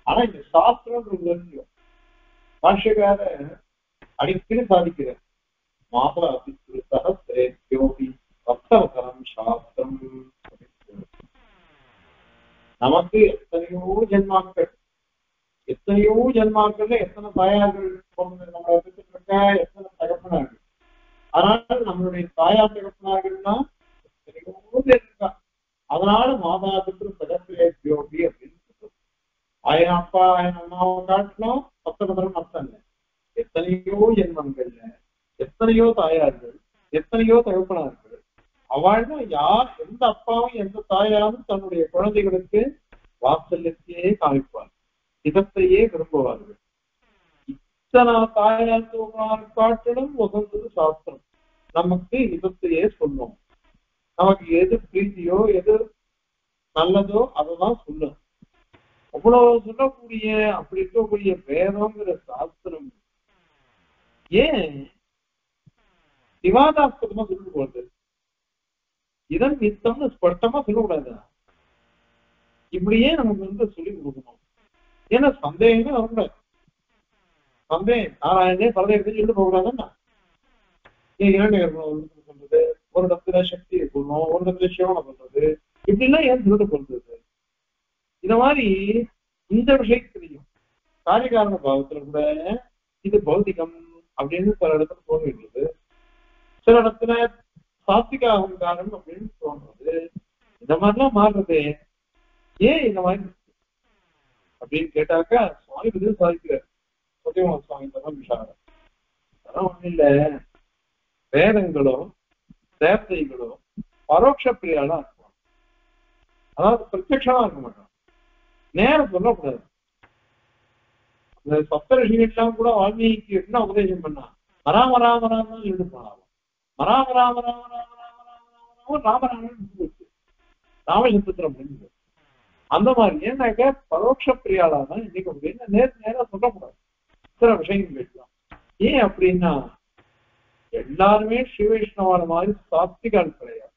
ஆனா இந்த சாஸ்திரம் பாஷ்யக்கார அடிக்கடி சாதிக்கிறார் மாதா சகசிரேபியோபி சப்தவசரம் சாஸ்திரம் நமக்கு எத்தனையோ ஜென்மாக்கள் எத்தனையோ ஜென்மாக்கள்ல எத்தனை தாயார்கள் பிறந்து நம்ம எடுத்துட்டு இருக்க எத்தனை தகப்பனார்கள் அதனால நம்மளுடைய தாயார் தகப்பனார்கள்னா எத்தனையோ பேர் இருக்கா அதனால மாதா பித்ரு சகசிரேபியோபி அப்படின்னு சொல்றது ஆயிரம் அப்பா ஆயிரம் அம்மாவை காட்டிலும் பத்தொன்பது அர்த்தம் இல்லை எத்தனையோ ஜென்மங்கள்ல எத்தனையோ தாயார்கள் எத்தனையோ தகப்பனார்கள் அவள்னா யார் எந்த அப்பாவும் எந்த தாயாரும் தன்னுடைய குழந்தைகளுக்கு வாத்சல்யத்தையே காமிப்பார் இதத்தையே விரும்புவார்கள் இத்தனை தாயார் தகப்பனார் காட்டிலும் உகந்தது சாஸ்திரம் நமக்கு இதத்தையே சொல்லும் நமக்கு எது பிரீதியோ எது நல்லதோ அததான் சொல்லும் அவ்வளவு சொல்லக்கூடிய அப்படி இருக்கக்கூடிய வேதம்ங்கிற சாஸ்திரம் ஏன் விவாதாஸ்பதமா சொல்லிட்டு போகுது இதன் நித்தம்னு ஸ்பஷ்டமா சொல்லக்கூடாது இப்படியே நமக்கு வந்து சொல்லி கொடுக்கணும் ஏன்னா சந்தேகமே வரக்கூடாது சந்தேகம் நாராயணே பரதேவத்தை சொல்லிட்டு போகக்கூடாதுன்னா ஏன் இரண்டு இருக்கணும் சொல்றது ஒரு இடத்துல சக்தி இருக்கணும் ஒரு இடத்துல சிவனை பண்றது இப்படி எல்லாம் ஏன் சொல்லிட்டு போறது இந்த மாதிரி இந்த விஷயத்திலையும் காரியகாரண பாவத்துல கூட இது பௌதிகம் அப்படின்னு சில இடத்துல தோன்றுகிறது சில இடத்துல சாத்விக அகங்காரம் அப்படின்னு தோன்றது இந்த மாதிரிலாம் மாறுறது ஏன் இந்த மாதிரி அப்படின்னு கேட்டாக்கா சுவாமி பதில் சாதிக்கிறார் சத்தியமான சுவாமி தான் விஷாரம் அதெல்லாம் ஒண்ணும் இல்ல வேதங்களோ தேவதைகளோ பரோட்ச பிரியாளா இருக்கும் அதாவது பிரத்யட்சமா இருக்க மாட்டோம் நேரம் சொல்லக்கூடாது இந்த சப்த ரிஷிகள்லாம் கூட வால்மீகிக்கு என்ன உபதேசம் பண்ணா மராம ராம ராமன் எழுந்து போனாலும் மராம ராம ராம ராம ராம ராம ராம ராமராமன் போச்சு ராமசந்திரம் முடிஞ்சது அந்த மாதிரி ஏன்னாக்க பரோட்ச பிரியாளா தான் இன்னைக்கு அப்படின்னு நேர் நேரா சொல்லக்கூடாது சில விஷயங்கள் பேசலாம் ஏன் அப்படின்னா எல்லாருமே ஸ்ரீவைஷ்ணவான மாதிரி சாத்விகால் கிடையாது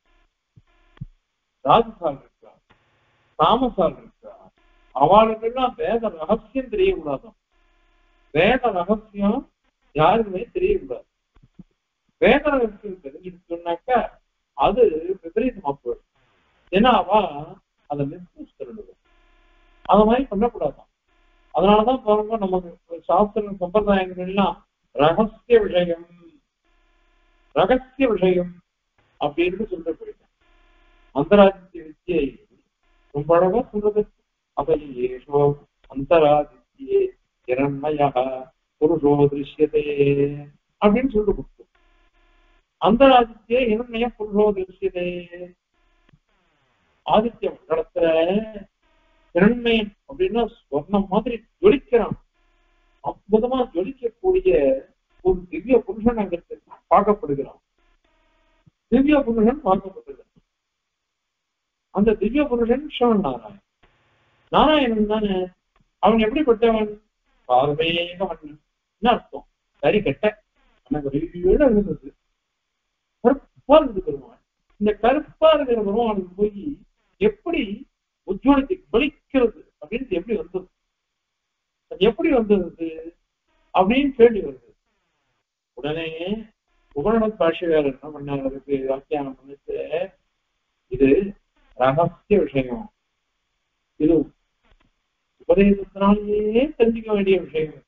ராஜசால் இருக்கா தாமசால் இருக்கா அவளுக்கெல்லாம் வேத ரகசியம் தெரியக்கூடாதான் வேத ரகசியம் யாருக்குமே தெரியக்கூடாது வேத ரகசியம் தெரிஞ்சுக்கிட்டோம்னாக்கா அது விபரீதமா போயிடும் ஏன்னா அவ அதை மிஸ்யூஸ் பண்ணிடுவோம் அத மாதிரி பண்ணக்கூடாதான் அதனாலதான் பாருங்க நமக்கு சாஸ்திர சம்பிரதாயங்கள் எல்லாம் ரகசிய விஷயம் ரகசிய விஷயம் அப்படின்னு சொல்லிட்டு போயிட்டேன் அந்தராஜ்ய வித்தியை ரொம்ப அழகா சொல்றது அபயேஷோ அந்தராதித்யே இரண்மய புருஷோ திருஷ்யதே அப்படின்னு சொல்லிட்டு கொடுத்தோம் அந்தராதித்யே இரண்மய புருஷோ திருஷ்யதே ஆதித்ய மண்டலத்துல இரண்மயன் அப்படின்னா சொர்ணம் மாதிரி ஜொலிக்கிறான் அற்புதமா ஜொலிக்கக்கூடிய ஒரு திவ்ய புருஷன் அங்க பார்க்கப்படுகிறான் திவ்ய புருஷன் பார்க்கப்படுகிறான் அந்த திவ்ய புருஷன் சிவன் நாராயணன் நாராயணன் தானே அவன் எப்படிப்பட்டவன் பார்வேக மன்னன் என்ன அர்த்தம் சரி கெட்ட எனக்கு ஒரு இருந்தது கருப்பா இருந்தது பெருமான் இந்த கருப்பா இருக்கிற பெருமானுக்கு போய் எப்படி உஜ்வலித்து வெளிக்கிறது அப்படின்னு எப்படி வந்தது அது எப்படி வந்தது அப்படின்னு கேள்வி வருது உடனே உபரண பாஷையாளர் என்ன பண்ணார் அதுக்கு வியாக்கியானம் பண்ணிட்டு இது ரகசிய விஷயம் இது உபதேசத்தினாலேயே தெரிஞ்சுக்க வேண்டிய விஷயம் இருக்கு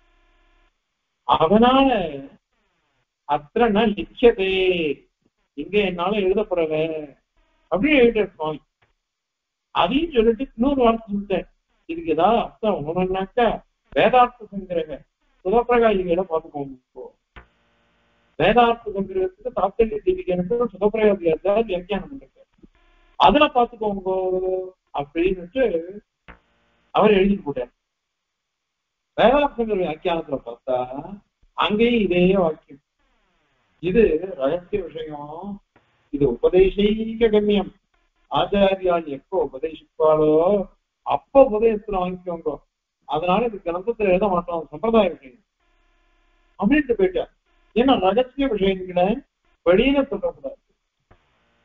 அதனால அத்தனை லிக்கியதே இங்க என்னால எழுதப்படல அப்படியே எழுதிட்டார் சுவாமி அதையும் சொல்லிட்டு இன்னொரு வார்த்தை சொல்லிட்டேன் இதுக்கு ஏதாவது அர்த்தம் உணர்னாக்கா வேதார்த்த சங்கிரக சுதப்பிரகாசிகளை பார்த்துக்கோங்க வேதார்த்த சங்கிரகத்துக்கு தாத்தல்ய தீபிகனுக்கு சுதப்பிரகாசியா வியாக்கியானம் பண்ணிருக்காரு அதுல பார்த்துக்கோங்க அப்படின்னுட்டு அவர் எழுதிட்டு போட்டார் வேதார்த்த சங்கிர வியாக்கியானத்துல பார்த்தா அங்கேயும் இதே வாக்கியம் இது ரகசிய விஷயம் இது உபதேசீக கண்ணியம் ஆச்சாரியால் எப்போ உபதேசிப்பாளோ அப்ப உபதேசத்துல வாங்கிக்கோங்க அதனால இது கிரந்தத்துல எழுத மாட்டோம் சம்பிரதாய விஷயம் அப்படின்ட்டு போயிட்டா ஏன்னா ரகசிய விஷயங்களை வெளியில சொல்லக்கூடாது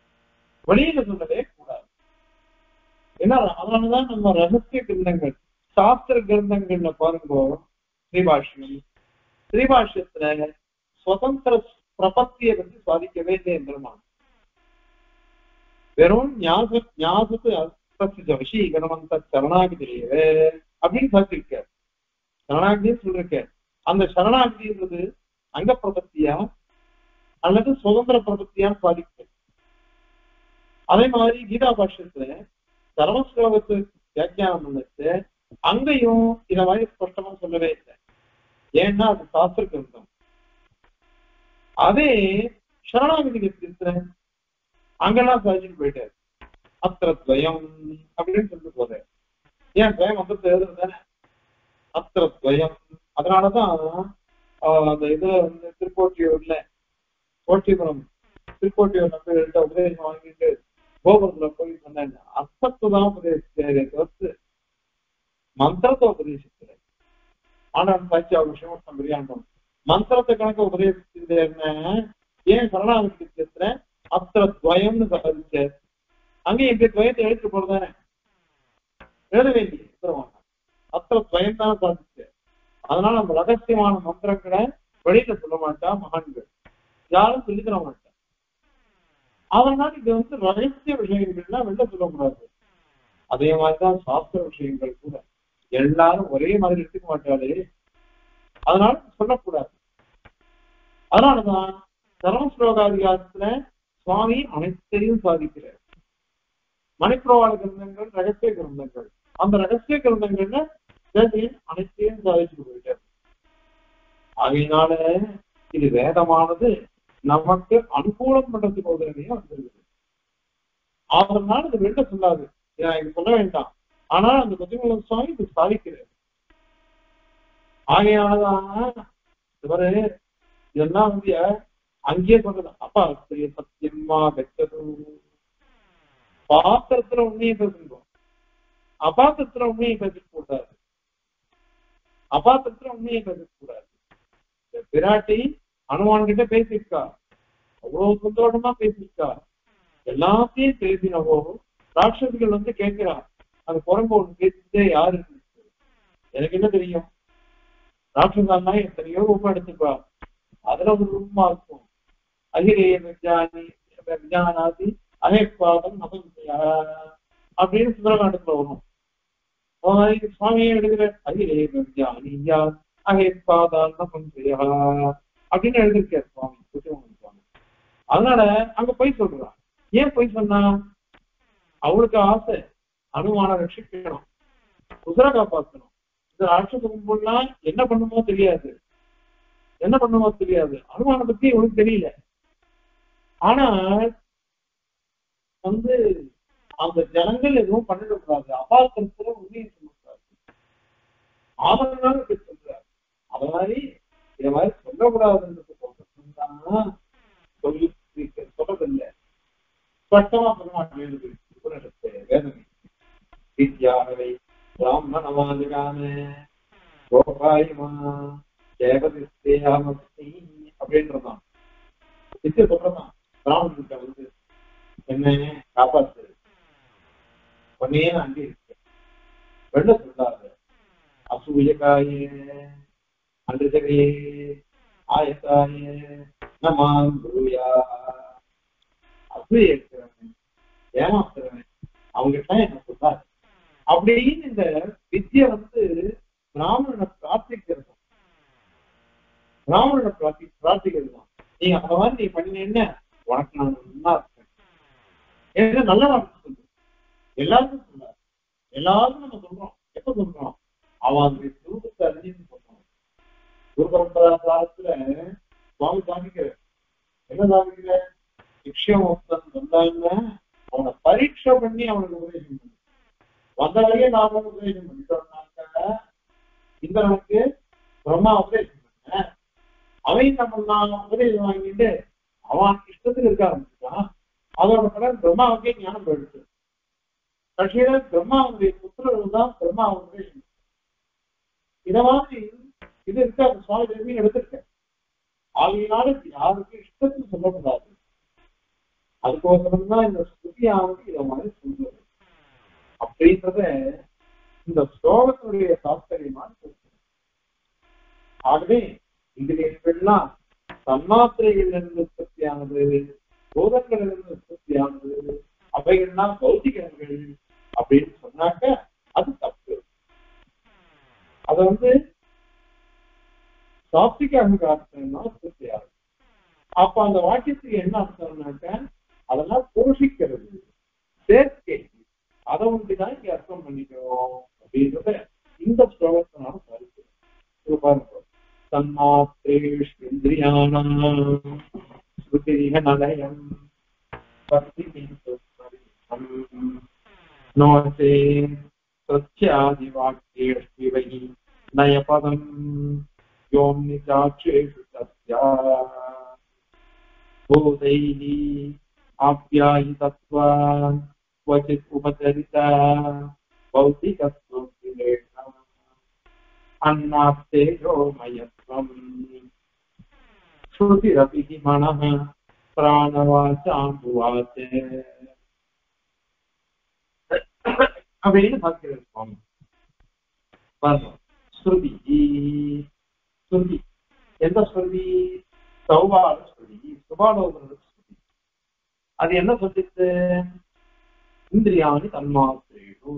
வெளியில சொல்லவே கூடாது ஏன்னா அதனாலதான் நம்ம ரகசிய கிரந்தங்கள் சாஸ்திர கிரந்தங்கள்ல பாருங்க ஸ்ரீபாஷ்யம் ஸ்ரீபாஷ்யத்துல சுதந்திர பிரபத்தியை பற்றி சாதிக்கவே இல்லை பெருமான் வெறும் ஞாச ஞாசத்து அஸ்திய விஷீகரணமந்த சரணாகிதிலேயே அப்படின்னு சாதிச்சிருக்கார் சரணாகிதின்னு சொல்லிருக்கார் அந்த சரணாகிதின்றது அங்க பிரபத்தியா அல்லது சுதந்திர பிரபத்தியான்னு சாதிக்க அதே மாதிரி கீதா பாஷ்யத்துல சர்வஸ்லோகத்து வியாக்கியானம் பண்ணிட்டு அங்கேயும் இத மாதிரி ஸ்பஷ்டமா சொல்லவே இல்லை ஏன்னா அது சாஸ்திர கிரந்தம் அதே சரணாகதி கத்திரத்துல அங்கெல்லாம் சாதிச்சுட்டு போயிட்டாரு அத்திர துவயம் அப்படின்னு சொல்லிட்டு போறாரு ஏன் துவயம் வந்து தேர்தல் தானே அத்திர துவயம் அதனாலதான் ஆஹ், அந்த இதுல வந்து திருக்கோட்டியூர்ல கோட்டிபுரம் திருக்கோட்டியூர் நம்பிகிட்ட உபதேசம் வாங்கிட்டு கோபுரத்துல போய் சொன்னேன் அர்த்தத்தை தான் உபதேசிச்சாரு தவிர்த்து மந்திரத்தை உபதேசிக்கிறார் ஆனா சாட்சியா விஷயம் சம்பிரியாண்டம் மந்திரத்தை கணக்க உபதேசிச்சிருந்தேன்னா ஏன் சரணாகதி பேசுறேன் அத்திர துவயம்னு சாதிச்சார் அங்க எங்க துவயத்தை எழுத்து போறதானே எழுத வேண்டிய உத்தரவாங்க அத்திர துவயம் தான் சாதிச்சார் அதனால அந்த ரகசியமான மந்திரங்களை வெளியில சொல்ல மாட்டா மகான்கள் யாரும் சொல்லி தர மாட்டா அதனால இது வந்து ரகசிய விஷயங்கள்லாம் வெளில சொல்லக்கூடாது அதே மாதிரிதான் சாஸ்திர விஷயங்கள் கூட எல்லாரும் ஒரே மாதிரி எடுத்துக்க மாட்டாளே அதனால சொல்லக்கூடாது அதனாலதான் சரமஸ்லோகாதிகாரத்துல சுவாமி அனைத்தையும் சாதிக்கிறார் மணிப்பிரவாள கிரந்தங்கள் ரகசிய கிரந்தங்கள் அந்த ரகசிய கிரந்தங்கள்ல தேசியன் அனைத்தையும் சாதிச்சுட்டு போயிட்டார் ஆகையினால இது வேதமானது நமக்கு அனுகூலம் பண்றதுக்கு உதவியே வந்திருக்குது அதனால இது வெளில சொல்லாது இதை நான் இது சொல்ல வேண்டாம் ஆனா அந்த பத்திமூலம் சுவாமி இது சாதிக்கிறார் ஆகையானதான் இவரு இதெல்லாம் வந்து அங்கேயே சொல்றது அப்பா சத்திய சத்தியமா வெச்சது பாத்திரத்துல உண்மையை பேசுகிறோம் அபாத்திரத்துல உண்மையை பேசக்கூடாது அபாத்திரத்துல உண்மையை பேசக்கூடாது இந்த பிராட்டி அனுமான் கிட்ட பேசியிருக்கா அவ்வளவு சந்தோஷமா பேசியிருக்கா எல்லாத்தையும் பேசினவோ ராட்சசிகள் வந்து கேட்கிறா அந்த குரம்பு ஒண்ணு பேசிட்டே யாரு எனக்கு என்ன தெரியும் ராட்சசான்னா எத்தனையோ ரூபம் எடுத்துப்பா அதுல ஒரு ரூபமா இருக்கும் அகிரேய விஜானி விஜானாதி அகேபாதம் நபந்தியா அப்படின்னு சுந்தரகாண்டத்துல வரும் அது சுவாமியே எழுதுகிற அகிரேய விஜானியா அகேபாதான் நபந்தியா அப்படின்னு எழுதியிருக்காரு சுவாமி குட்டிமங்கலம் சுவாமி அதனால அங்க போய் சொல்றான் ஏன் போய் சொன்னா அவளுக்கு ஆசை அனுமான ரட்சிக்கணும் குதிர காப்பாற்றணும் இந்த ராட்சச கும்பல்லாம் என்ன பண்ணுமோ தெரியாது என்ன பண்ணுமோ தெரியாது அனுமான பத்தி உனக்கு தெரியல ஆனா வந்து அந்த ஜனங்கள் எதுவும் பண்ணிடக்கூடாது அபாத்திரத்துல உண்மையை சொல்லக்கூடாது ஆதரனால இப்படி சொல்றாரு அத மாதிரி இத மாதிரி சொல்லக்கூடாதுன்றது சொல்லி சொல்றதில்லை ஸ்பஷ்டமா பெருமாள் எழுது உபனிஷத்து வேதனை வித்யாவை பிராமணவாதிகான கோபாயமா தேவதிஸ்தேயாமஸ்தி அப்படின்றதான் வித்திய சொல்றதான் பிராமணர்கிட்ட வந்து என்ன காப்பாத்து பொன்னே அங்கே இருக்கு வெள்ள சொல்லாது அசூயகாயே அன்றுதகையே ஆயத்தாயே நமாம் குருயா அசூய இருக்கிறவன் ஏமாத்துறவன் அவங்ககிட்ட என்ன சொல்லாது அப்படின்னு இந்த வித்யை வந்து பிராமணனை பிரார்த்திக்கிறது பிராமணனை பிரார்த்தி பிரார்த்திக்கிறது தான் நீங்க அந்த மாதிரி நீ பண்ணினேன்னு உனக்கு நான் நல்லா இருப்பேன் ஏன்னா நல்ல வார்த்தை சொல்லு எல்லாருக்கும் சொல்லாது எல்லாரும் நம்ம சொல்றோம் எப்ப சொல்றோம் அவன் அந்த ரூபத்தை அறிஞ்சுன்னு சொல்றோம் குரு பரம்பரா காலத்துல சுவாமி சாமிக்கிற என்ன சாமிக்கிற சிக்ஷமோக்தன் வந்தாங்க அவனை பரீட்சை பண்ணி அவனுக்கு உபதேசம் பண்ணு வந்தவரையே நாம உபதேசம் பண்ணிட்டோம்னாக்க இந்திரனுக்கு பிரம்மா உபதேசம் பண்ண அவன் நம்ம நான் உபதேசம் வாங்கிட்டு அவன் இஷ்டத்துக்கு இருக்க ஆரம்பிச்சான் அதோட படம் பிரம்மாவுக்கே ஞானம் போயிடுச்சு கட்சியில பிரம்மாவுடைய புத்திரர்கள் தான் பிரம்மா உபதேசம் இத மாதிரி இது இருக்க அந்த சுவாமி தேவி எடுத்திருக்கேன் ஆகையினால யாருக்கும் இஷ்டத்துக்கு சொல்லக்கூடாது அதுக்கோசரம் தான் இந்த ஸ்துதியானது இத மாதிரி சொல்றது அப்படின்றத இந்த ஸ்லோகத்தினுடைய தாத்பரியமான கருத்து. ஆகவே இந்திரியங்கள்லாம் தன்மாத்திரைகளிலிருந்து உற்பத்தியானது பூதங்களிலிருந்து உற்பத்தியானது அவைகள்லாம் பௌத்திகங்கள் அப்படின்னு சொன்னாக்க அது தப்பு அத வந்து சாப்திக அகங்காரத்தினா உற்பத்தி ஆகுது அப்ப அந்த வாக்கியத்துக்கு என்ன அர்த்தம்னாக்க அதெல்லாம் போஷிக்கிறது சேர்க்கை அதை ஒன்றிதான் இங்க அர்த்தம் பண்ணிக்கிறோம் அப்படின்றத இந்த ஸ்லோகத்தினால கருத்து இது பாருங்க தன்மாத்திரேஷ்வேந்திரியாணாம் ஸ்ருதிரிக நலயம் பக்தி नो चेत् सत्यादिवाक्येष्विवै नयपदम् व्योम्निचाक्षेषु तस्या भूतैः आप्यायितत्वान् क्वचित् उपचरिता भौतिकत्वं अन्नास्तेजोमयत्वम् श्रुतिरपि हि मनः प्राणवाचाम्बुवाच அப்படின்னு பார்க்கிறது சுவாமி பாருங்க ஸ்ருதி ஸ்ருதி எந்த ஸ்ருதி சௌபால ஸ்ருதி சுபாலோகனோட ஸ்ருதி அது என்ன சொல்லிட்டு இந்திரியாணி தன்மாத்திரேஷு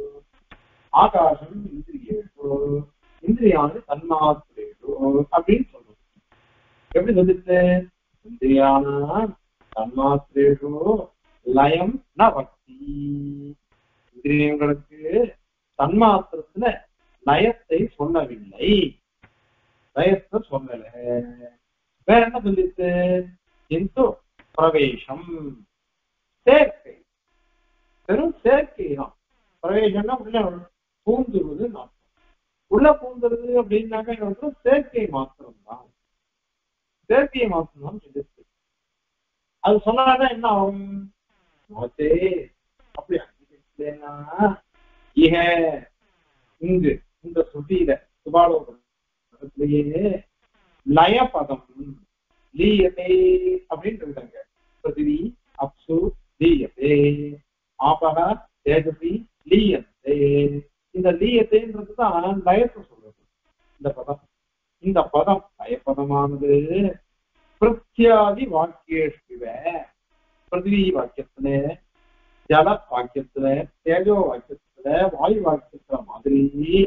ஆகாசம் இந்திரியேஷு இந்திரியாணி தன்மாத்திரேஷு அப்படின்னு சொல்றது எப்படி சொல்லிட்டு இந்திரியான தன்மாத்திரேஷு லயம் ந பக்தி இந்திரியங்களுக்கு தன்மாத்திரத்துல லயத்தை சொல்லவில்லை லயத்தை சொல்லல வேற என்ன சொல்லிட்டு கிந்து பிரவேசம் சேர்க்கை வெறும் சேர்க்கை தான் பிரவேசம்னா உள்ள பூந்துருவது அர்த்தம் உள்ள பூந்துருது அப்படின்னாக்கா இது வந்து சேர்க்கை மாத்திரம் தான் சேர்க்கையை மாத்திரம் தான் சொல்லிட்டு அது சொன்னாதான் என்ன ஆகும் நோச்சே அப்படி அங்கீகரிக்கலைன்னா இக இங்கு இந்த சுதியில சுபாலோகத்திலேயே லயபதம் லீயதே அப்படின்னு இருக்காங்க பிருத்திவி அப்சு லீயதே ஆபக தேஜசி லீயத்தே இந்த லீயத்தைன்றது தான் லயத்தை சொல்றது இந்த பதம் இந்த பதம் லயபதமானது பிரத்யாதி வாக்கியேஷ்டிவ பிருத்திவி வாக்கியத்துல ஜல வாக்கியத்துல தேஜோ வாக்கியத்துல வாயு வாக்கியத்துல மாதிரி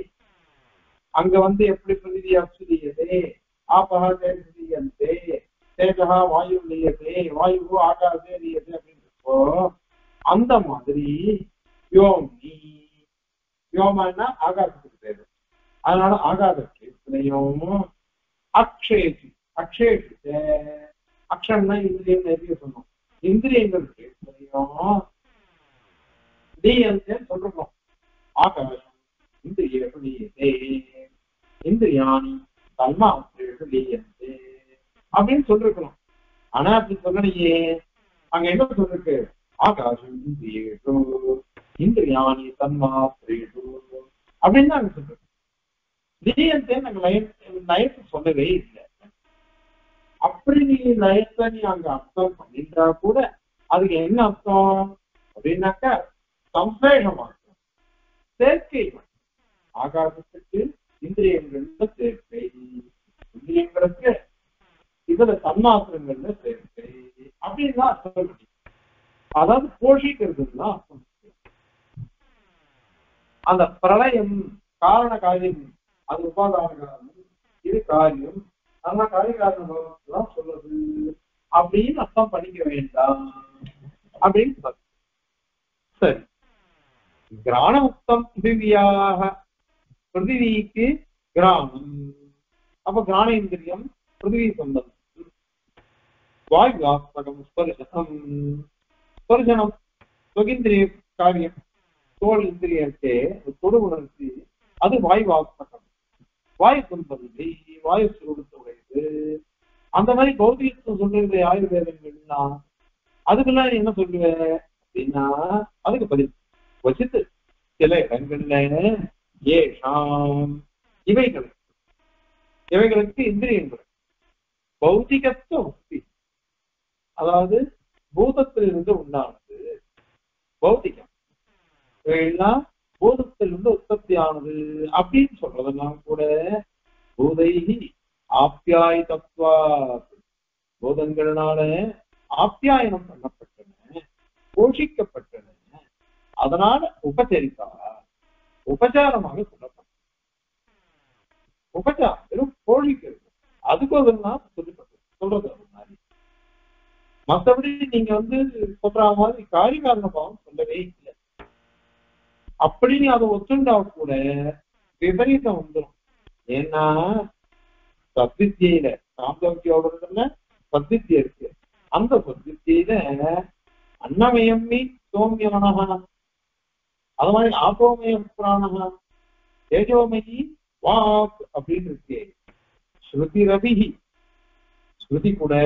அங்க வந்து எப்படி பிருத்திவி அப்சுலீயதே ஆபகா தேஜலீயந்தே தேஜகா வாயு லீயதே வாயு ஆகாசே லீயதே அப்படின்றப்போ அந்த மாதிரி யோமி யோமன்னா ஆகாசத்துக்கு தேவை அதனால ஆகாத கேஸ்லையும் அக்ஷேசி அக்ஷேஷித்த அக்ஷன்னா இந்திரியம் நிறைய சொன்னோம் இந்திரியங்கள் கேஸ்லையும் லீயந்தே சொல்றோம் ஆகாசம் இந்திரிய லீயதே இந்திரியாணி தன்மாத்திரேஷு லீயந்தே அப்படின்னு சொல்லிருக்கணும் ஆனா அப்படி சொல்லலையே அங்க என்ன சொல்லிருக்கு ஆகாசம் இந்திரியேஷு இந்திரியாணி தன்மாத்திரேஷு அப்படின்னு தான் அங்க சொல்லிருக்கு லீயந்தே நாங்க லயம் லயத்தை சொல்லவே இல்லை அப்படி நீ லயத்தை நீ அங்க அர்த்தம் பண்ணிட்டா கூட அதுக்கு என்ன அர்த்தம் அப்படின்னாக்கா சம்சேஷம் அர்த்தம் சேர்க்கை மட்டும். ஆகாசத்துக்கு இந்திரியங்கள்ல சேர்க்கை இந்திரியங்களுக்கு இதுல தன்மாத்திரங்கள்ல சேர்க்கை அப்படின்னு தான் அர்த்தம் பண்ணி அதாவது போஷிக்கிறதுன்னு தான் அர்த்தம் அந்த பிரளயம் காரண காரியம் அது உபாதான காரணம் இது காரியம் அதெல்லாம் காரிய காரணம் தான் சொல்றது அப்படின்னு அர்த்தம் பண்ணிக்க வேண்டாம் அப்படின்னு சொல்றது. சரி கிராணமுக்தம் பிருத்திவியாக பிருத்திவிக்கு கிராமம் அப்ப கிராணேந்திரியம் பிருத்திவி சம்பந்தம் வாயுவாஸ்தகம் ஸ்பர்சனம் ஸ்பர்சனம் சுகிந்திரிய காரியம் தோல் இந்திரியத்தை தொடு உணர்ச்சி அது வாயுவாஸ்தகம் வாயு சம்பந்தி வாயு சுரூபத்துடையது அந்த மாதிரி பௌதிகத்துவம் சொல்றது ஆயுர்வேதங்கள்லாம் அதுக்கெல்லாம் நீ என்ன சொல்லுவ அப்படின்னா அதுக்கு பதில் வசித்து சில இடங்கள்ல ஏஷாம் இவைகள் இவைகளுக்கு இந்திரியங்கள் பௌதிகத்துவ முக்தி அதாவது பூதத்திலிருந்து உண்டானது பௌதிகம் இவையெல்லாம் பூதத்திலிருந்து உற்பத்தி ஆனது அப்படின்னு சொல்றதெல்லாம் கூட பூதைகி ஆப்யாய் தத்வா பூதங்களால ஆப்யாயனம் பண்ணப்பட்டன போஷிக்கப்பட்டன அதனால உபச்சரித்தா உபச்சாரமாக சொல்லப்பட்ட உபச்சாரம் வெறும் போழிக்கிறது அதுக்கோசரம் சொல்லப்பட்டது சொல்றது அது மாதிரி மத்தபடி நீங்க வந்து சொல்ற மாதிரி காரிகாரண பாவம் சொல்லவே இல்லை அப்படி நீ அதை ஒத்துண்டா கூட விபரீதம் வந்துடும் ஏன்னா சத்வித்தியில சாந்தோக்கியோகத்துல சத்வித்திய இருக்கு அந்த சத்வித்தியில அன்னமயம்மி சோமியமனகா அது மாதிரி ஆபோமயம் பிராணகா தேஜோமயி வாக் அப்படின்னு இருக்கு ஸ்ருதி ரவிஹி ஸ்ருதி கூட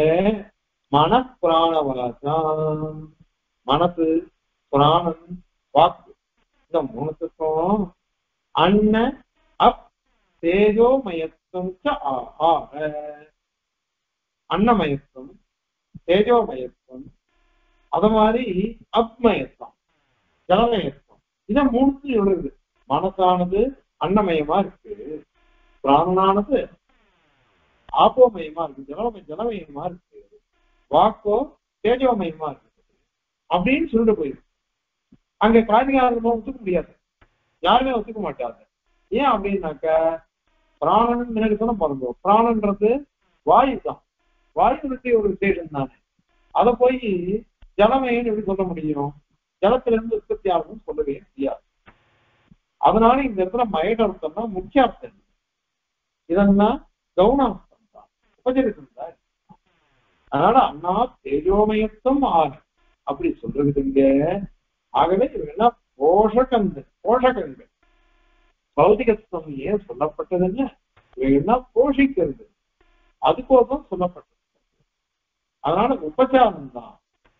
மனப்பிராணவாசம் மனசு பிராணன் வாக்கு இந்த மூணுத்துக்கும் அன்ன அப் தேஜோமயத்துவம் ச ஆஹார அன்னமயத்துவம் தேஜோமயத்துவம் அது மாதிரி அப்மயத்துவம் ஜலமயத்துவம் இதை மூணுத்தையும் எழுதுது மனசானது அன்னமயமா இருக்கு பிராணனானது ஆப்போமயமா இருக்கு ஜலமய ஜலமயமா இருக்கு வாக்கோ தேஜோமயமா இருக்கு அப்படின்னு சொல்லிட்டு போயிருக்கு அங்க காரிகாரமா ஒத்துக்க முடியாது யாருமே ஒத்துக்க மாட்டாங்க ஏன் அப்படின்னாக்க பிராணன் முன்னாடி சொன்ன பாருங்க பிராணன்றது வாயு தான் வாயுனுடைய ஒரு விசேஷம் தானே அதை போய் ஜலமயன்னு எப்படி சொல்ல முடியும் ஜலத்துல இருந்து உற்பத்தி ஆகும்னு சொல்லவே முடியாது அதனால இந்த இடத்துல மயடர்த்தம்னா முக்கிய அர்த்தம் இதெல்லாம் கவுனார்த்தம் தான் உபஜரித்தம் தான் அதனால அண்ணா தேஜோமயத்துவம் ஆக அப்படி சொல்றது இங்க ஆகவே இவங்கெல்லாம் போஷகங்கள் போஷகங்கள் பௌதிகத்துவம் ஏன் சொல்லப்பட்டது என்ன இவைகள்லாம் போஷிக்கிறது அதுக்கோசம் சொல்லப்பட்டது அதனால உபச்சாரம் தான்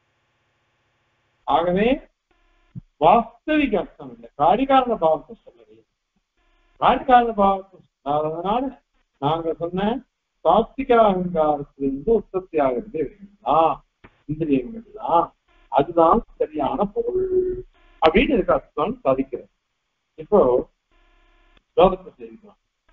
ஆகவே வாஸ்தவிக அர்த்தம் இல்லை காரிகாரண பாவத்தை சொல்லவே காரிகாரண பாவத்தை சொல்லாததுனால நாங்க சொன்ன சாத்விக அகங்காரத்திலிருந்து உற்பத்தி ஆகிறது தான் இந்திரியங்கள் தான் அதுதான் சரியான பொருள் அப்படின்னு இருக்க அர்த்தம் சாதிக்கிறது இப்போ ஸ்லோகத்தை செய்யலாம்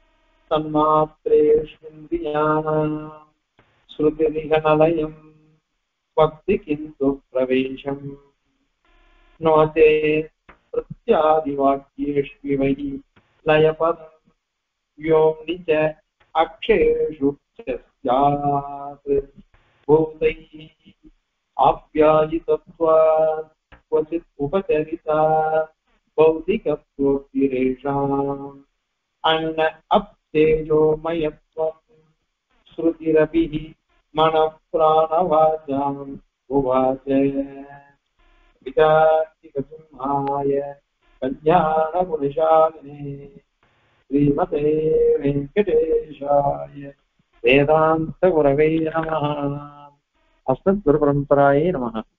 தன்மாத்திரேஷ்விந்திரியாணாம் ஸ்ருதிநிகநலயம் பக்தி கிந்து பிரவேசம் नो ते प्रत्यादिवाक्येष्विवै लयपदं व्योम्नि च अक्षेषु च स्यात् भूतैः आप्यायितत्वात् क्वचित् उपचरिता भौतिकत्वोक्तिरेषाम् अन्न अप्तेजोमयत्वं श्रुतिरपिः मनः प्राणवाचाम् उवाच विचार्तिकसिंहाय कल्याणगुणशालिने श्रीमते वेङ्कटेशाय वेदान्तगुरवे नमः अस्मद्गुरुपरम्परायै नमः